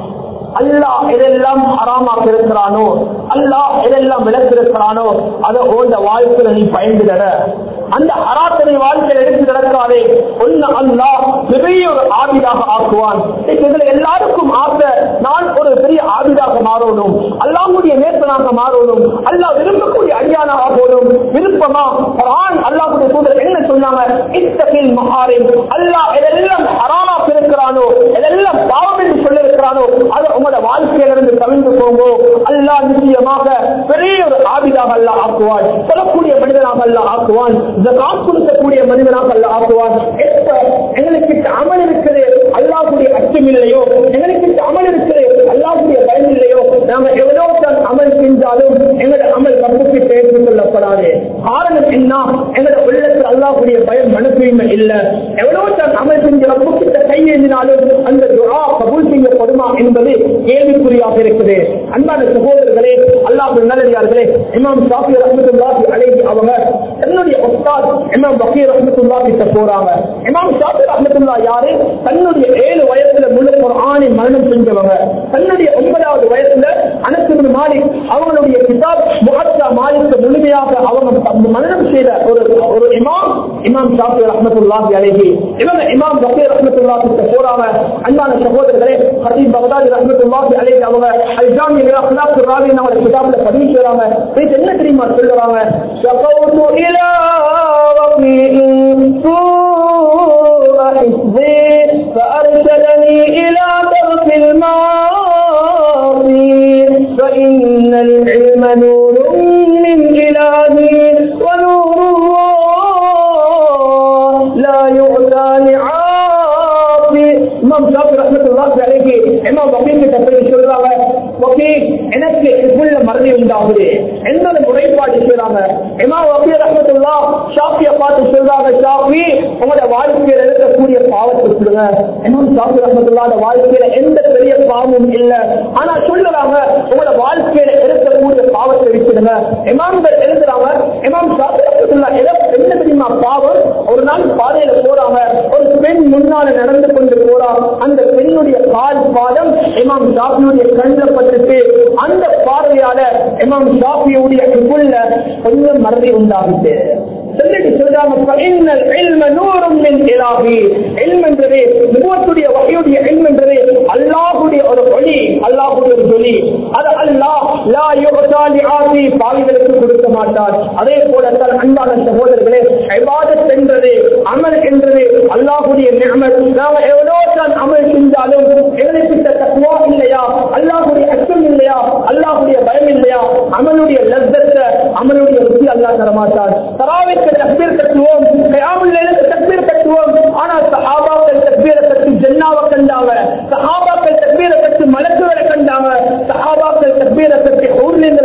அல்லாஹ் எதெல்லாம் ஹராமாக்க இருக்கிறானோ அல்லாஹ் எதெல்லாம் விளக்கிருக்கிறானோ அதை ஓண்ட வாழ்க்கையில நீ பயந்துடற அந்த ஹராத்தனை வாழ்க்கையில் எடுத்து நடக்காதே ஒன்னு அல்லாஹ் பெரிய ஒரு ஆபிதாக ஆக்குவான் இதுல எல்லாருக்கும் ஆசை நான் ஒரு பெரிய ஆபிதாக மாறணும் அல்லாஹ்வுடைய நேசனாக மாறணும் அல்லாஹ் விரும்பக்கூடிய அடியானாக போகணும் விருப்பமா குர்ஆன் அல்லாஹ்வுடைய தூதர் என்ன சொன்னாங்க இத்தகில் மஹாரிம் அல்லாஹ் எதெல்லாம் ஹராமா இருக்கிறானோ எதெல்லாம் பாவம் என்று சொல்லிருக்கிறானோ அதை உங்களோட வாழ்க்கையிலிருந்து கவிழ்ந்து போங்கோ அல்லாஹ் நிச்சயமாக பெரிய ஒரு ஆபிதாக அல்லாஹ் ஆக்குவான் சொல்லக்கூடிய மனிதனாக அல்லாஹ் ஆக்குவான் ஜகாத் கொடுக்கக்கூடிய மனிதனாக அல்லாஹ் ஆக்குவான் எப்ப எங்களுக்கு அமல் இருக்குது அல்லாஹுடைய அச்சம் இல்லையோ எங்களுக்கு அமல் இருக்குது அல்லாஹுடைய பயம் இல்லையோ நாம எவ்வளவு தான் அமல் செஞ்சாலும் எங்களோட அமல் கப்புக்கு தேர்ந்து கொள்ளப்படாது காரணம் என்ன எங்களோட உள்ளத்தில் அல்லாஹுடைய பயம் மனத்தூய்மை இல்ல எவ்வளவு தான் அமல் செஞ்ச ரப்புக்கிட்ட கையேந்தினாலும் அந்த துஆ கபூல் செய்யப்படுமா என்பது கேள்விக்குறியாக இருக்குது அன்பான சகோதரர்களே அல்லாஹ் நல்லடியார்களே இமாம் ஷாஃபி ரஹ்மத்துல்லாஹி அலைஹி அவங்க தன்னுடைய உஸ்தாத் இமாம் பக்கீர் ரஹ்மத்துல்லாஹி கிட்ட போறாங்க இமாம் ஷாஃபி ரஹ்மத்துல்லாஹ் யாரு தன்னுடைய ஏழு வயசுல முழு குர்ஆனை மரணம் செஞ்சவங்க தன்னுடைய ஒன்பதாவது வயசுல அனஸ் இப்னு மாலிக் அவங்களுடைய கிதாப் முஹத்தா மாலிக் முழுமையாக அவங்க மரணம் செய்த ஒரு ஒரு இமாம் இமாம் ஷாஃபி ரஹ்மத்துல்லாஹி அலைஹி இவங்க இமாம் பக்கீர் ரஹ்மத்துல்லாஹி கிட்ட போறாங்க அன்பான சகோதரர்களே ஹதீப் பகதாதி ரஹ்மத்துல்லாஹி அலைஹி அவங்க அல் ஜாமி மின் அக்லாக் ராவி நம்ம கிதாப்ல பதிவு செய்றாங்க இது என்ன தெரியுமா சொல்றாங்க ஷகௌது இலா ரபிஇன் سوء حفظي فأرسلني إلى درس الماضي فإن العلم نور من إلهي ونور الله لا يؤتى لعاصي إمام شافعي رحمة الله عليه إمام وكيل تفسير சொல்றாங்க வக்கீ எனக்கு இதுக்குள்ள மறதி உண்டாகுது என்னோட முறைப்பாடு செய்றாங்க இமாம் வக்கீ ரஹமத்துல்லா ஷாஃபியை பார்த்து சொல்றாங்க ஷாஃபி உங்களோட வாழ்க்கையில இருக்கக்கூடிய பாவத்தை சொல்லுங்க இமாம் ஷாஃபி ரஹமத்துல்லாத வாழ்க்கையில எந்த பெரிய பாவமும் இல்ல ஆனா சொல்லுறாங்க உங்களோட வாழ்க்கையில இருக்கக்கூடிய பாவத்தை விட்டுடுங்க இமாம்கள் எழுதுறாங்க இமாம் ஷாஃபி ரஹமத்துல்லா எதை என்ன தெரியுமா பாவம் ஒரு நாள் பாதையில போறாங்க ஒரு பெண் முன்னால நடந்து கொண்டு போறா அந்த பெண்ணுடைய கால் பாதம் இமாம் ஷாஃபியுடைய கண்ணில் பட்டுட்டு அந்த பார்வையால இமாம் ஷாஃபியுடைய உள்ள கொஞ்சம் மறதி உண்டாகுது சொல்லிட்டு சொல்றாங்க فإن العلم نور من إلهي علم என்றது நுபுவத்துடைய வகையுடைய ilm என்றது அல்லாஹ்வுடைய ஒரு ஒளி அல்லாஹ்வுடைய ஒரு ஒளி அது அல்லாஹ் லா யுஹ்தா லிஆசி பாவிகளுக்கு கொடுக்க மாட்டார் அதே போல தான் அன்பான சகோதரர்களே இபாதத் என்றது அமல் என்றது அல்லாஹ்வுடைய நிஅமத் நாம எவ்வளவு தான் அமல் செஞ்சாலும் எங்களுக்கு தக்வா இல்லையா அல்லாஹ்வுடைய அச்சம் இல்லையா அல்லாஹ்வுடைய பயம் இல்லையா அமலுடைய லத்தத்தை அமலுடைய ருசி அல்லாஹ் தரமாட்டார் தராவிற்கு தக்பீர் கட்டுவோம் கயாமுல் லைலுக்கு தக்பீர் கட்டுவோம் ஆனா சஹாபாக்கள் தக்பீரை கட்டி ஜன்னாவை கண்டாங்க சஹாபாக்கள் தக்பீரை கட்டி மலக்குகளை கண்டாங்க சஹாபாக்கள் தக்பீரை கட்டி ஊர்லேங்களை கண்டாங்க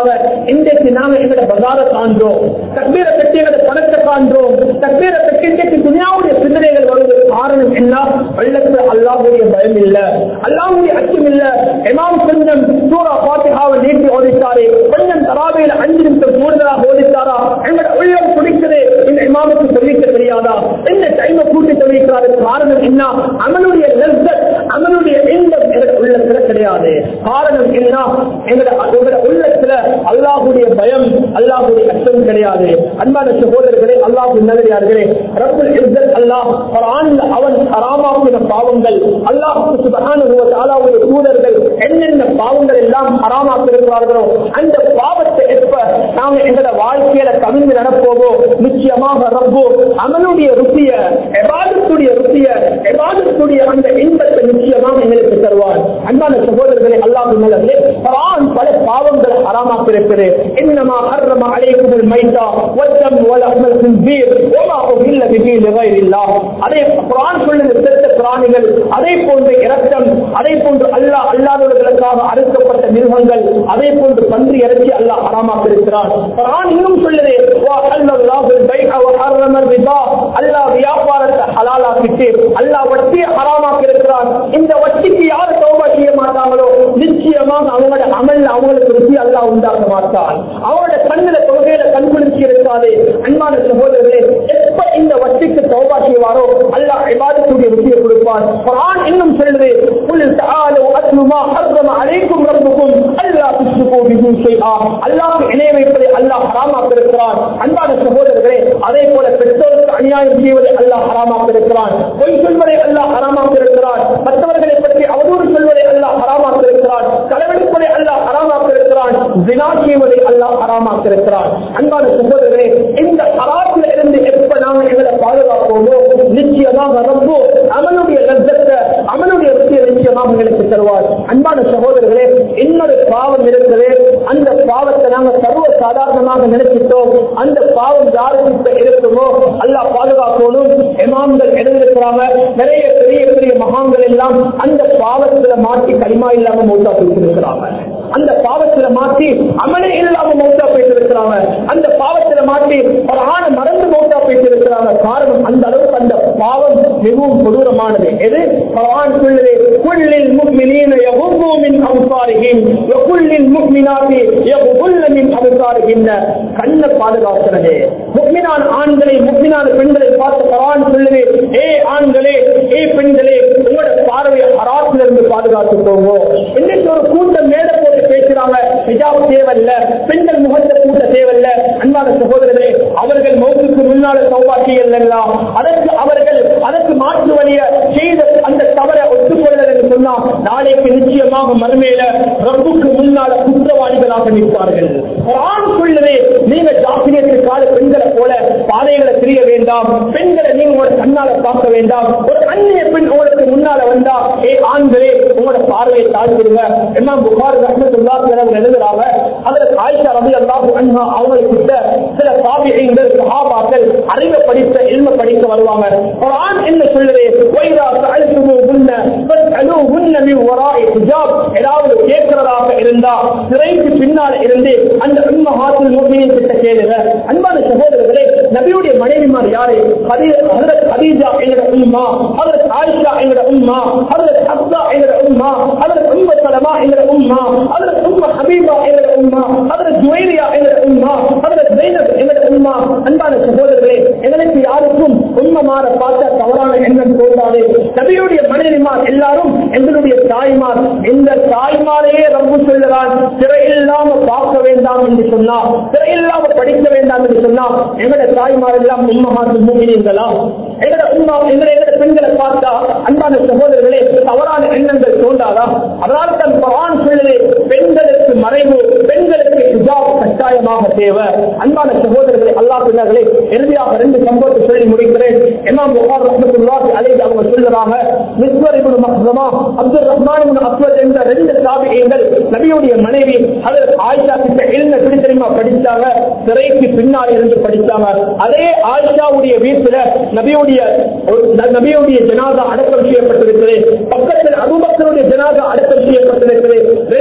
சொல்றாங்க இன்றைக்கு நாங்க எங்களோட பஜார காண்றோம் தக்பீரை கட்டி எங்களோட பணத்தை காண்றோம் தக்பீரை கட்டி இன்றைக்கு துணியாவுடைய சிந்தனைகள் வருவதற்கு காரணம் என்ன வெள்ளத்துல அல்லாஹுடைய பயம் இல்ல அல்லாஹுடைய அச்சம் இல்ல இமாம் கொஞ்சம் சூரா பாத்திகாவை நீட்டி ஓதித்தாரே கொஞ்சம் தராவையில் அஞ்சு நிமிஷம் கூடுதலாக ஓதித்தாரா எங்களோட உள்ளம் குடிக்கிறது இந்த இமாமுக்கு தெரிவிக்க தெரியாதா இந்த டைமை கூட்டி தெரிவிக்கிறாரு காரணம் என்ன அவனுடைய லெஸ்ஸத் அவனுடைய இன்பம் எனக்கு உள்ளத்துல கிடையாது காரணம் என்ன எங்களோட உங்களோட உள்ளத்துல அல்லாஹுடைய பயம் அல்லாஹுடைய அச்சம் கிடையாது அன்பான சகோதரர்களே அல்லாஹ் நல்லதார்களே ரப்புல் இஸ்ஸத் அல்லாஹ் குர்ஆன்ல அவன் ஹராமாக்கின பாவங்கள் அல்லாஹ்வுக்கு சுப்ஹானஹு வ தஆலாவுடைய தூதர்கள் என்னென்ன பாவங்கள் எல்லாம் ஹராமாக்கிருக்கிறார்களோ அந்த பாவத்தை எப்ப நாங்க எங்களோட வாழ்க்கையில கவிழ்ந்து நடப்போமோ நிச்சயமாக ரப்பு அவனுடைய ருசிய எபாதத்துடைய ருசிய எபாதத்துடைய அந்த இன்பத்தை நிச்சயமாக எங்களுக்கு தருவான் அன்பான சகோதரர்களே அல்லாஹ் நல்லது குர்ஆன் பல பாவங்களை ஹராமாக்கிருக்கிறது இன்னமா ஹர்ரம அலைக்குமுல் மைத்தா வத்தம் வலஹமல் கின்சீர் வமா உஹில்ல பிஹி லிகைரில்லாஹ் அதே குர்ஆன் சொல்லுது செத்த பிராணிகள் அதே போன்று இரத்தம் அதே போன்று அல்லாஹ் அல்லாதவர்களுக்காக அறுக்கப்பட்ட மிருகங்கள் அதே போன்று பன்றி இறைச்சி அல்லாஹ் ஹராமாக்கிருக்கிறான் குர்ஆன் இன்னும் சொல்லுது வா அல்லாஹுல் பைஅ வ ஹர்ரம ரிபா அல்லாஹ் வியாபாரத்தை ஹலாலாக்கிட்டு அல்லாஹ் வட்டியை ஹராமாக்கிருக்கிறான் இந்த வட்டிக்கு யார் தௌபா செய்ய மாட்டாங்களோ நிச்சயமாக அவங்களோட அமல் அவங்களுக்கு ருசி அல்லாஹ் உண்டாக்க மாட்டான் அவங்களோட கண்ணுல தொகையில கண்குளிர்ச்சி இருக்காது அன்பான சகோதரர்களே எப்ப இந்த வட்டிக்கு தௌபா செய்வாரோ அல்லாஹ் இபாதத்துடைய ருசியை கொடுப்பான் குர்ஆன் இன்னும் சொல்லுது குல் தஆலு அத்லு மா ஹர்ரம அலைக்கும் ரப்புக்கும் அல்லா துஷ்ரிகு பிஹி ஷைஆ அல்லாஹ் இணை வைப்பதை அல்லாஹ் ஹராமாக்கிருக்கிறான் அன்பான சகோதரர்களே அதே போல பெற்றோருக்கு அநியாயம் செய்வதை அல்லாஹ் ஹராமாக்கிருக்கிறான் பொய் சொல்வதை அல்லாஹ் ஹராமாக்கிருக்கிறான் மற்றவர்களை பற்றி அவதூறு சொல்வதை அல்லாஹ் ஹராமாக்கிருக்கிறான் களவெடுப்பதை அல்லாஹ் ஹராமாக்கிருக்கிறான் ஜினா செய்வதை அல்லாஹ் ஹராமாக்கிருக்கிறான் அன்பான சகோதரர்களே இந்த ஹராத்தில் இருந்து எப்ப நாம எங்களை பாதுகாப்போமோ நிச்சயமாக ரப்போ அவனுடைய லட்சத்தை அவனுடைய ருசியை நிச்சயமாக எங்களுக்கு தருவார் அன்பான சகோதரர்களே இன்னொரு பாவம் இருக்குது அந்த பாவத்தை நாங்க சர்வ சாதாரணமாக நினைச்சிட்டோம் அந்த பாவம் யாருக்கு இருக்குமோ அல்லாஹ் பாதுகாக்கணும் இமாம்கள் எழுதியிருக்கிறாங்க நிறைய பெரிய பெரிய மகான்கள் எல்லாம் அந்த பாவத்துல மாற்றி களிமா இல்லாம மௌத்தா போயிருக்கிறாங்க அந்த பாவத்துல மாற்றி அமலே இல்லாம மௌத்தா போயிருக்கிறாங்க அந்த பாவத்துல மாற்றி ஒரு ஆண மறந்து மௌத்தா போயிருக்கிறாங்க காரணம் அந்த அளவுக்கு அந்த பாவம் மிகவும் கொடூரமானது எது குர்ஆன் சொல்லுது குல்லில் முஃமினீன யகுது மின் அப்சாரிஹிம் வ குல்லில் முஃமினாத்தி யகுதுல்ல மின் அப்சாரிஹின்ன கண்ண பாதுகாக்கிறது முஃமினான ஆண்களை முஃமினான பெண்களை பார்த்து குர்ஆன் சொல்லுது ஏ ஆண்களே ஏ பெண்களே உங்களோட பார்வையை ஹராத்துல இருந்து பாதுகாத்துக்கோங்க இன்னைக்கு ஒரு கூட்டம் மேல போட்டு பேசுறாங்க ஹிஜாப் தேவையில்ல பெண்கள் முகத்தை கூட்ட தேவையில்ல அன்பான சகோதரர்களே அவர்கள் மௌத்துக்கு முன்னால சௌபாக்கியல் எல்லாம் அதற்கு அவர்கள் அதற்கு மாற்று வழிய செய்த அந்த தவறை ஒத்துக்கொள்ளல் என்று சொன்னா நாளைக்கு நிச்சயமாக மறுமையில ரப்புக்கு முன்னால குற்றவாளிகளாக நிற்பார்கள் குர்ஆன் சொல்லுது நீங்க ஜாக்கிரியத்து கால பெண்களை போல பாதைகளை தெரிய வேண்டாம் பெண்களை நீங்க உங்களோட கண்ணால பார்க்க வேண்டாம் ஒரு அந்நிய பெண் உங்களுக்கு முன்னால வந்தா ஏ ஆண்களே உங்களோட பார்வையை தாழ்த்திடுங்க என்ன புகார் ரஹ்மத்துல்லாஹி அலைஹி எழுதுறாங்க அதுல ஆயிஷா ரலியல்லாஹு அன்ஹா அவங்க கிட்ட சில தாபிஈன்கள் சஹாபாக்கள் அறிவை படித்த இல்ம படிக்க வருவாங்க குர்ஆன் என்ன சொல்லுது வைரா சஅல்துமுஹுன்ன ஃபஸ்அலுஹுன்ன மின் வராஇ ஹிஜாப் ஏதாவது கேட்கிறதாக இருந்தா சிறைக்கு பின்னால இருந்து அந்த உம்மஹாத்துல் முஃமினீன் கிட்ட கேளுங்க அன்பான சகோதரர்களே நபியுடைய மனைவிமார் யாரு ஹதரத் ஹதீஜா எங்கட உம்மா ஹதரத் ஆயிஷா எங்கட உம்மா ஹதரத் ஹப்ஸா எங்கட உம்மா ஹதரத் உம்ம சலமா எங்கட உம்மா ஹதரத் உம்ம ஹபீபா எங்கட உம்மா ஹதரத் ஜுவைரியா எங்கட உம்மா ஹதரத் ஜைனப் எங்கட உம்மா அன்பான சகோதரர்களே எங்களுக்கு யாருக்கும் உம்மமார பார்த்தா தவறான எண்ணம் தோன்றாது நபியுடைய மனைவிமார் எல்லாரும் எங்களுடைய தாய்மார் இந்த தாய்மாரையே ரப்பு சொல்லுகிறான் சிறையில்லாம பார்க்க வேண்டாம் என்று சொன்னா சிறையில்லாம படிக்க வேண்டாம் என்று சொன்னா எங்களுடைய தாய்மார் எல்லாம் உம்மமாத்து மூமினீங்களா எங்கட உம்மா எங்களை எங்கட பெண்களை பார்த்தா அன்பான சகோதரர்களே தவறான எண்ணங்கள் தோன்றாதா அதனால தான் குர்ஆன் சொல்லுது பெண்களுக்கு மறைவு பெண்களுக்கு ஹிஜாப் கட்டாயமாக தேவை அன்பான சகோதரர்களே அல்லாஹ் பின்னர்களே இறுதியாக ரெண்டு சம்பவத்தை சொல்லி முடிக்கிறேன் இமாம் புகார் ரஹ்மத்துல்லாஹி அலைஹி அவங்க சொல்லுறாங்க மிஸ்வர் இப்னு மஹ்ரமா அப்துல் ரஹ்மான் இப்னு அஸ்வத் என்ற ரெண்டு தாபியங்கள் நபியுடைய மனைவி ஹஜரத் ஆயிஷா கிட்ட எழுந்த எப்படி தெரியுமா படிச்சாங்க சிறைக்கு பின்னால் இருந்து படிச்சாங்க அதே ஆயிஷாவுடைய வீட்டுல நபியுடைய ஒரு நபியுடைய ஜனாதா அடக்கம் செய்யப்பட்டிருக்கிறது பக்கத்தில் அபுபக்கருடைய ஜனாதா அடக்கம் செய்யப்பட்டிருக்கிறது ரெண்டு ஜனா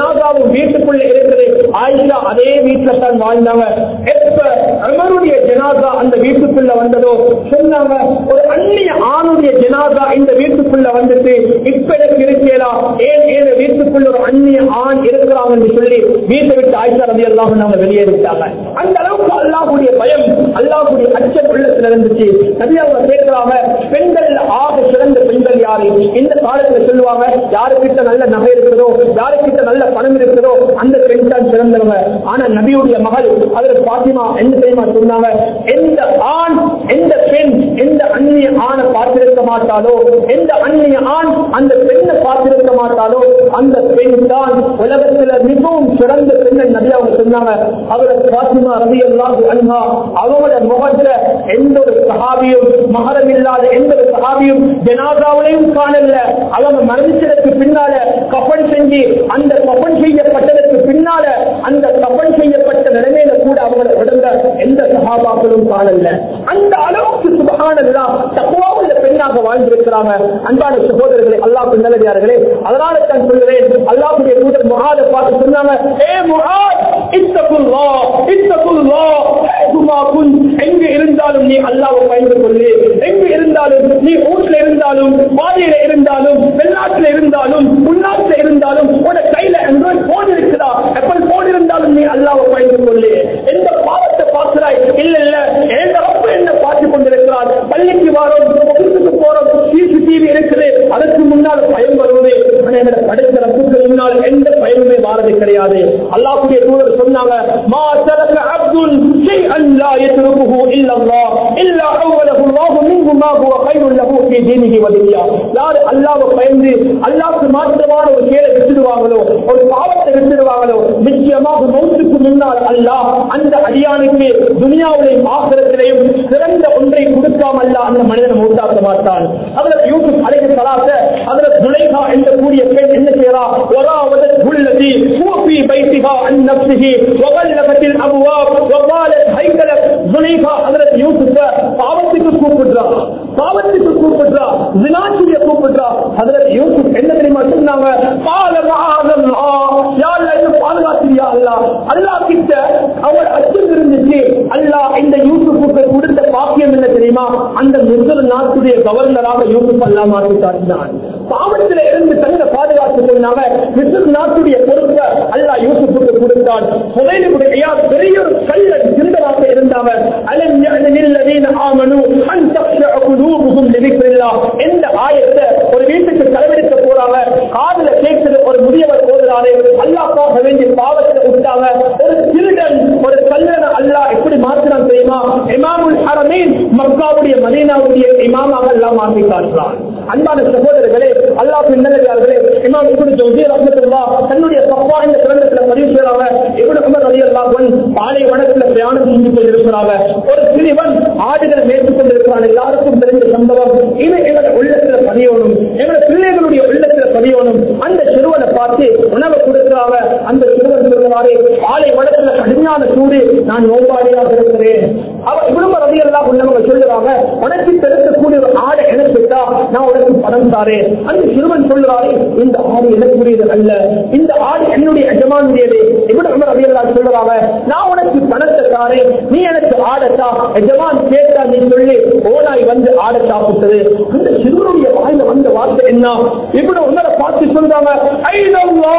ஜனாதாவும் வீட்டுக்குள்ள இருக்குது ஆயிஷா அதே வீட்டுல தான் வாழ்ந்தாங்க எப்ப அமருடைய ஜனாதா அந்த வீட்டுக்குள்ள வந்ததோ சொன்னாங்க ஒரு அந்நிய ஆணுடைய ஜனாதா இந்த வீட்டுக்குள்ள வந்துட்டு இப்ப எனக்கு இருக்கலாம் ஏன் ஏன் வீட்டுக்குள்ள ஒரு அந்நிய ஆண் இருக்கிறாங்க என்று சொல்லி வீட்டை விட்டு ஆயிஷா ரதி எல்லாம் அவங்க வெளியே விட்டாங்க அந்த அளவுக்கு அல்லாஹுடைய பயம் அல்லாஹுடைய அச்சம் உள்ளத்துல இருந்துச்சு நபி அவங்க கேட்கிறாங்க பெண்கள் ஆக சிறந்த பெண்கள் யாரு இந்த காலத்துல சொல்லுவாங்க யாருக்கிட்ட நல்ல நகை இருக்கிறதோ யாருக்கிட்ட நல்ல பணம் இருக்கிறதோ அந்த பெண் தான் சிறந்தவங்க ஆனா நபியுடைய மகள் அதில் பாத்திமா என்ன தெரியுமா சொன்னாங்க எந்த ஆண் எந்த பெண் எந்த அந்நிய ஆணை பார்த்திருக்க மாட்டாலோ எந்த அந்நிய ஆண் அந்த பெண்ணை பார்த்திருக்க மாட்டாலோ அந்த பெண் தான் உலகத்துல மிகவும் சிறந்த பெண்ணை நபி அவங்க சொன்னாங்க அவரை பாத்திமா ரவி எல்லாம் அன்ஹா அவங்களோட முகத்துல எந்த ஒரு சகாபியும் மகரம் இல்லாத எந்த ஒரு சகாபியும் ஜனாதாவிலையும் காணல அவங்க மரணிச்சதற்கு பின்னால கப்பன் செஞ்சு அந்த கப்பன் செய்யப்பட்டதற்கு பின்னால அந்த கப்பன் செய்யப்பட்ட நிலைமையில கூட அவங்களோட உடம்ப எந்த சகாபாக்களும் காணல அந்த அளவுக்கு சுபகானல்லா தக்குவா உள்ள பெண்ணாக வாழ்ந்திருக்கிறாங்க அன்பான சகோதரர்களே அல்லாஹ் நல்லதார்களே அதனால தான் சொல்கிறேன் அல்லாஹுடைய தூதர் முகாத பார்த்து சொன்னாங்க ஏ முகாத் இத்தகுல்லா இத்தகுல்லா ஹைதுமா குன் எங்க இருந்தாலும் நீ அல்லாஹ்வை பயந்து கொள்ளு எங்க இருந்தாலும் நீ ஊர்ல இருந்தாலும் பாதையில இருந்தாலும் வெளிநாட்டுல இருந்தாலும் உள்நாட்டுல இருந்தாலும் உன கையில ஆண்ட்ராய்ட் போன் இருக்குதா எப்பல் போன் இருந்தாலும் நீ அல்லாஹ்வை பயந்து கொள்ளு எந்த பாவத்தை பார்க்கிறாய் இல்ல இல்ல எந்த ரப்ப என்ன பார்த்து கொண்டிருக்கிறார் பள்ளிக்கு வாரோம் வீட்டுக்கு போறோம் சிசிடிவி இருக்குது அதற்கு முன்னால் பயம் வருவது ஆனா எங்களை படைத்த ரப்புக்கு முன்னால் எந்த பயனுமே வாரது கிடையாது அல்லாஹ்வுடைய தூதர் சொன்னாங்க மா தரக அப்துல் ஷைஅன் லா யத்ருகுஹு இல்லா அல்லாஹ் இல்லா அவ்வலஹு அல்லாஹ் மின்ஹு மா ஹுவ கைருல் லஹு ஃபீ தீனிஹி வ துன்யா யார் அல்லாஹ்வை பயந்து அல்லாஹ்வுக்கு மாற்றமான ஒரு செயலை விட்டுடுவாங்களோ ஒரு பாவத்தை விட்டுடுவாங்களோ நிச்சயமாக மௌத்துக்கு முன்னால் அல்லாஹ் அந்த அடியானுக்கு துனியாவிலையும் ஆசிரத்திலையும் சிறந்த ஒன்றை கொடுக்காம அல்லாஹ் அந்த மனிதனை மௌத்தாக்க மாட்டான் அதில் யூசுப் அலைஹி ஸலாத்த அதில் துலைகா என்ற கூடிய பெண் என்ன செய்யறா وراودت التي هو في بيتها عن نفسه وغلقت الابواب وقالت هيت لك زليخا حضرت யூசுப் பாவத்துக்கு கூப்பிடுறா பாவத்துக்கு கூப்பிடுறா வினாச்சிய கூப்பிடுறா ஹதரத் யூசுப் என்ன தெரியுமா சொன்னாங்க பால மகாதல்லா யா அல்லாஹ் என்ன பாதுகாத்தியா அல்லாஹ் அல்லாஹ் கிட்ட அவர் அச்சம் இருந்துச்சு அல்லாஹ் இந்த யூசுப்புக்கு கொடுத்த பாக்கியம் என்ன தெரியுமா அந்த முஸ்லிம் நாட்டுடைய கவர்னராக யூசுப் அல்லாஹ் மாற்றி காட்டினான் பாவத்தில இருந்து தன்னை பாதுகாத்துக் கொண்டாங்க மிஸ்ர் நாட்டுடைய பொறுப்பை அல்லாஹ் யூசுப்புக்கு கொடுத்தான் புதையிலுடைய பெரிய ஒரு கல்ல சிந்தனாக இருந்தாங்க அலம் யஅனில்லதீன ஆமனு அன் தக்ஷஅ குலூபுஹும் லிذிக்ரில்லாஹ் இந்த ஆயத்தை ஒரு வீட்டுக்கு தலைவெடுக்க போறாங்க காதுல கேட்குது ஒரு முதியவர் ஓதுறாரு அல்லாஹ்க்காக வேண்டி பாவத்தை விட்டாங்க ஒரு திருடன் ஒரு கல்லனை அல்லாஹ் எப்படி மாத்தினான் தெரியுமா இமாமுல் ஹரமீன் மக்காவுடைய மதீனாவுடைய இமாமாக அல்லாஹ் மாற்றி காட்டுறான் அன்பான சகோதரர்களே அல்லாஹ் நல்லதார்களே இமாம் இப்னு ஜௌசி ரஹ்மத்துல்லாஹ் தன்னுடைய சஃபா இந்த கிரந்தத்துல பதிவு செய்றாங்க இப்னு உமர் ரலியல்லாஹு அன்ஹு பாலை வனத்துல பிரயாணம் செஞ்சு கொண்டிருக்கிறாங்க ஒரு சிறுவன் ஆடுகளை மேய்த்துக் கொண்டிருக்கிறான் எல்லாருக்கும் தெரிஞ்ச சம்பவம் இது எங்களோட உள்ளத்துல பதியணும் எங்களோட பிள்ளைகளுடைய உள்ளத்துல பதியணும் அந்த சிறுவனை பார்த்து உணவை கொடுக்கிறாங்க அந்த சிறுவன் சொல்லுவாரு பாலை வனத்துல கடுமையான சூடு நான் நோம்பாடியாக இருக்கிறேன் அவ இவ்வளவு ரதியெல்லாம் உள்ளவங்க சொல்லுறாங்க உனக்கு பெருக்கக்கூடிய ஒரு ஆடை எனக்கு விட்டா நான் உனக்கு பணம் தாரேன் அந்த சிறுவன் சொல்லுறாரு இந்த ஆடு எனக்குரியது அல்ல இந்த ஆடு என்னுடைய எஜமானுடையது இவ்வளவு ரதியெல்லாம் சொல்லுறாங்க நான் உனக்கு பணத்தை தாரேன் நீ எனக்கு ஆடத்தா எஜமான் கேட்டா நீ சொல்லி ஓனாய் வந்து ஆடை சாப்பிட்டது அந்த சிறுவனுடைய வாயில வந்த வார்த்தை என்ன இவ்வளவு உன்னரை பார்த்து சொல்றாங்க ஐதல்லா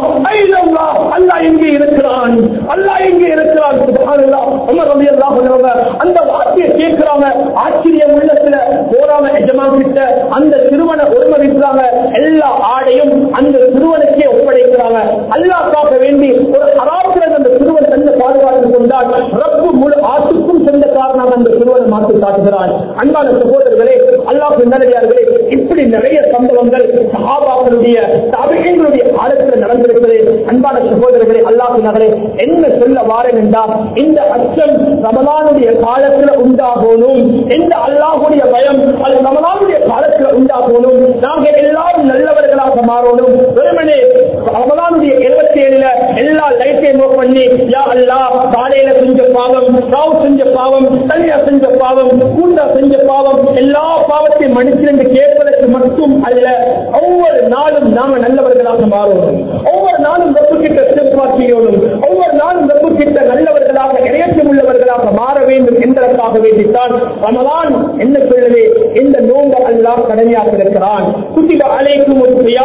ஐதல்லா அல்லாஹ் எங்கே இருக்கிறான் அல்லாஹ் எங்கே இருக்கிறான் சுப்ஹானல்லாஹ் உமர் ரலியல்லாஹு அன்ஹு அந்த வார்த்தையை கேட்கிறாங்க ஆச்சரியம் உள்ளத்துல போறாங்க எஜமான் கிட்ட அந்த சிறுவனை ஒருமதிக்கிறாங்க எல்லா ஆடையும் அந்த சிறுவனுக்கே ஒப்படைக்கிறாங்க அல்லாஹ்க்காக வேண்டி ஒரு ஹராத்தில் அந்த சிறுவன் தன்னை பாதுகாத்துக் கொண்டால் ரப்பு முழு ஆட்டுக்கும் சொந்தக்காரனாக அந்த சிறுவனை மாற்றி காட்டுகிறான் அன்பான சகோதரர்களே அல்லாஹ் நல்லடியார்களே இப்படி நிறைய சம்பவங்கள் சஹாபாக்களுடைய தபிகளுடைய காலத்தில் நடந்திருக்கிறது அன்பான சகோதரர்களே அல்லாஹ் நகரே என்ன சொல்ல வாரேன் என்றால் இந்த அச்சம் ரமலானுடைய காலத்தில் உண்டாகணும் இந்த அல்லாஹுடைய பயம் அது ரமலானுடைய காலத்தில் உண்டாகணும் நாங்க எல்லாரும் நல்லவர்களாக மாறணும் வெறுமனே ரமலானுடைய இருபத்தி ஏழுல எல்லா லைட்டையும் ஓப் பண்ணி யா அல்லாஹ் காலையில செஞ்ச பாவம் ராவ் செஞ்ச பாவம் தனியா செஞ்ச பாவம் கூண்டா செஞ்ச பாவம் எல்லா பாவத்தையும் மன்னிச்சிருந்து கேட்பதற்கு மட்டும் அல்ல ஒவ்வொரு நாளும் நாம நல்லவர்களாக மாறணும் ஒவ்வொரு நாளும் ரப்பு என்பதற்காக வேண்டித்தான் ரமலான் என்ன சொல்லுது இந்த நோன்பு அல்லாஹ் கடமையாக இருக்கிறான் குத்திப அலைக்கும்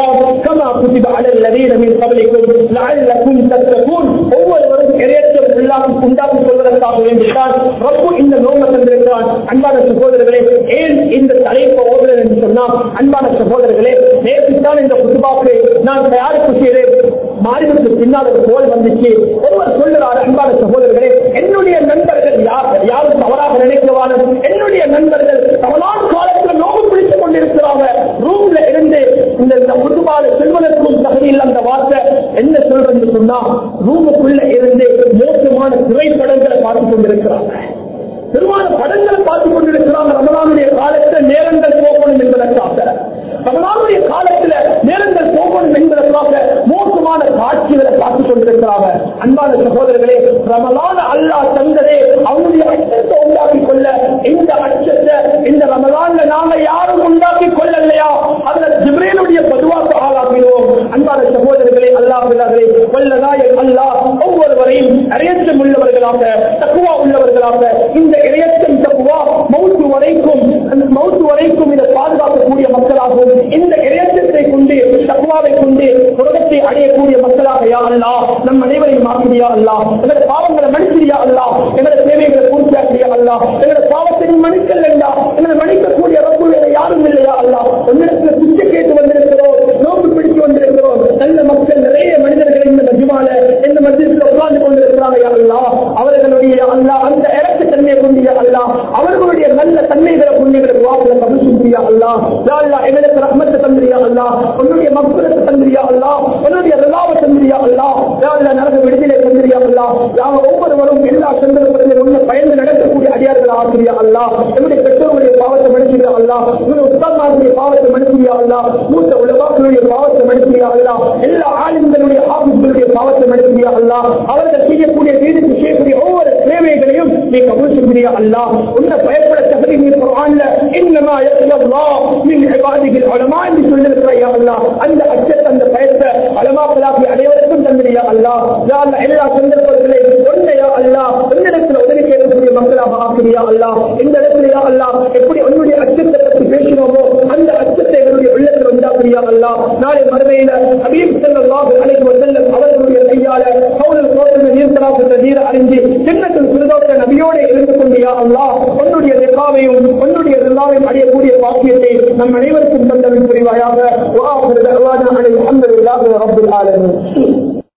கமா குத்திப அலல் லதீன மின் கபலிக்கும் லஅல்லக்கும் தத்தகூன் ஒவ்வொருவரும் இறையற்றம் உள்ளாக உண்டாக்கி கொள்வதற்காக வேண்டித்தான் ரப்பு இந்த நோன்பை தந்திருக்கிறான் அன்பான சகோதரர்களே ஏன் இந்த தலைப்பை ஓதுறது என்று சொன்னால் அன்பான சகோதரர்களே நேற்றுத்தான் இந்த குத்துபாக்கு நான் தயாரிப்பு செய்தேன் மாறிவிட்டு பின்னால் ஒரு கோல் வந்துச்சு ஒருவர் சொல்லுறாரு அன்பான சகோதரர்களே என்னுடைய நண்பர்கள் யார் யாரும் தவறாக நினைக்கிறவான என்னுடைய நண்பர்கள் தவறான காலத்தில் நோவு பிடித்துக் கொண்டிருக்கிறாங்க ரூம்ல இருந்து இந்த இந்த குத்துபால செல்வதற்கும் தகுதியில் அந்த வார்த்தை என்ன சொல்றது சொன்னா ரூமுக்குள்ள இருந்து மோசமான திரைப்படங்களை பார்த்துக் கொண்டிருக்கிறாங்க பெருமான படங்களை பார்த்துக் கொண்டிருக்கிறாங்க ரமலானுடைய காலத்தில் நேரங்கள் போகணும் என்பதற்காக ரமலானுடைய காலத்துல நேரங்கள் போகணும் என்பதற்காக மோசமான காட்சிகளை பார்த்துக் கொண்டிருக்கிறாங்க அன்பான சகோதரர்களே ரமலான அல்லா தந்ததே அவனுடைய அச்சத்தை உண்டாக்கி கொள்ள இந்த அச்சத்தை இந்த ரமலான்ல நாங்க யாரும் உண்டாக்கி கொள்ளலையா அதுல ஜிப்ரேலுடைய பொதுவாக ஆளாக்கிடுவோம் அன்பான சகோதரர்களே அல்லாஹர்களே வல்லதாய அல்லாஹ் ஒவ்வொருவரையும் அரையச்சம் உள்ளவர்களாக தக்குவா உள்ளவர்களாக இந்த இரையச்சம் தக்குவா மௌத்து வரைக்கும் அந்த மௌத்து வரைக்கும் இதை பாதுகாக்கக்கூடிய மக்களாகவும் இந்த இரையச்சத்தை கொண்டு தக்குவாவை கொண்டு உலகத்தை அடையக்கூடிய மக்களாக யா அல்லா நம் அனைவரையும் ஆக்கிரியா அல்லா எங்களோட பாவங்களை மன்னிச்சிரியா அல்லா எங்களோட தேவைகளை பூர்த்தியாக்கிறியா அல்லா எங்களோட பாவத்தை மன்னிக்கல் இல்லா எங்களை மன்னிக்கக்கூடிய ரப்பு வேற யாரும் இல்லையா அல்லா உன்னிடத்துல பிச்சை கேட்டு வந்திருக்கிறோம் நோக்கு பிடிச்சு வந்திருக்கிறோம் நல்ல மக்கள் நிறைய மனிதர்கள் இந்த மஜ்மால இந்த மத்தியத்தில் உட்கார்ந்து கொண்டிருக்கிறாங்க யா அல்லா அவர்களுடைய அல்லா அந்த இறக்க தன்மையை கொண்டிய அல்லா அவர்களுடைய நல்ல தன்மைகளை கொண்டிருக்கிற வாக்குல கபல் சுந்தியா அல்லா யா அல்லா எங்களுக்கு ரஹ்மத்தை தந்திரியா அல்லா உன்னுடைய மக்குரத்தை தந்திரியா அல்லா உன்னுடைய ரிலாவை தந்திரியா அல்லா யா அல்லா நரக விடுதலை தந்திரியா அல்லா நாம ஒவ்வொருவரும் எல்லா சந்தர்ப்பத்திலும் ஒன்று பயந்து நடக்கக்கூடிய அடியார்கள் ஆசிரியா அல்லா என்னுடைய பெற்றோருடைய பாவத்தை மனுஷியா அல்லா என்னுடைய உஸ்தாத்மாருடைய பாவத்தை மனுஷியா அல்லா மூத்த உலகாக்களுடைய பாவத்தை மனுஷியா அல்லா எல்லா ஆளுங்களுடைய ஆபத்துடைய பாவத்தை மனுஷியா அல்லா அவர்கள் செய்யக்கூடிய வீடுக்கு செய்யக்கூடிய ஒவ்வொரு சேவைகளையும் நீ கபூல் செய்கிறியா அல்லா உன்னை பயப்பட தகுதி நீ குர்ஆன்ல இன்னமா யக்லல்லாஹ் மின் இபாதிஹில் உலமா என்று சொல்லிருக்கிறாயா அல்லா அந்த அச்சத்தை அந்த பயத்தை அலமாக்களாகி அனைவருக்கும் தந்திரியா அல்லா யா அல்லா எல்லா சந்தர்ப்பங்களையும் ஒன்றையா அல்லா உன்னிடத்தில் உதவி கேட்கக்கூடிய மக்களாக ஆக்கிறியா அல்லா இந்த இடத்துலயா அல்லா எப்படி உன்னுடைய அச்சத்தை பற்றி பேசினோமோ அந்த அச்சத்தை எங்களுடைய உள்ளத்தில் உண்டாக்குறியா அல்லா நாளை மறுமையில அபீம் செல்லல்லாஹு அலைஹி வஸல்லம் அவர்களுடைய கையால கவுலல் கோவில் நீர்த்தலாக நீர் அறிஞ்சு சின்னத்தில் சுருதோட்ட நபியோட இருந்து கொண்டியா அல்லா உன்னுடைய ரிகாவையும் உன்னுடைய ரில்லாவையும் அடையக்கூடிய பாக்கியத்தை நம் அனைவருக்கும் தந்தவின் புரிவாயாக وآخر دعوانا أن الحمد لله رب العالمين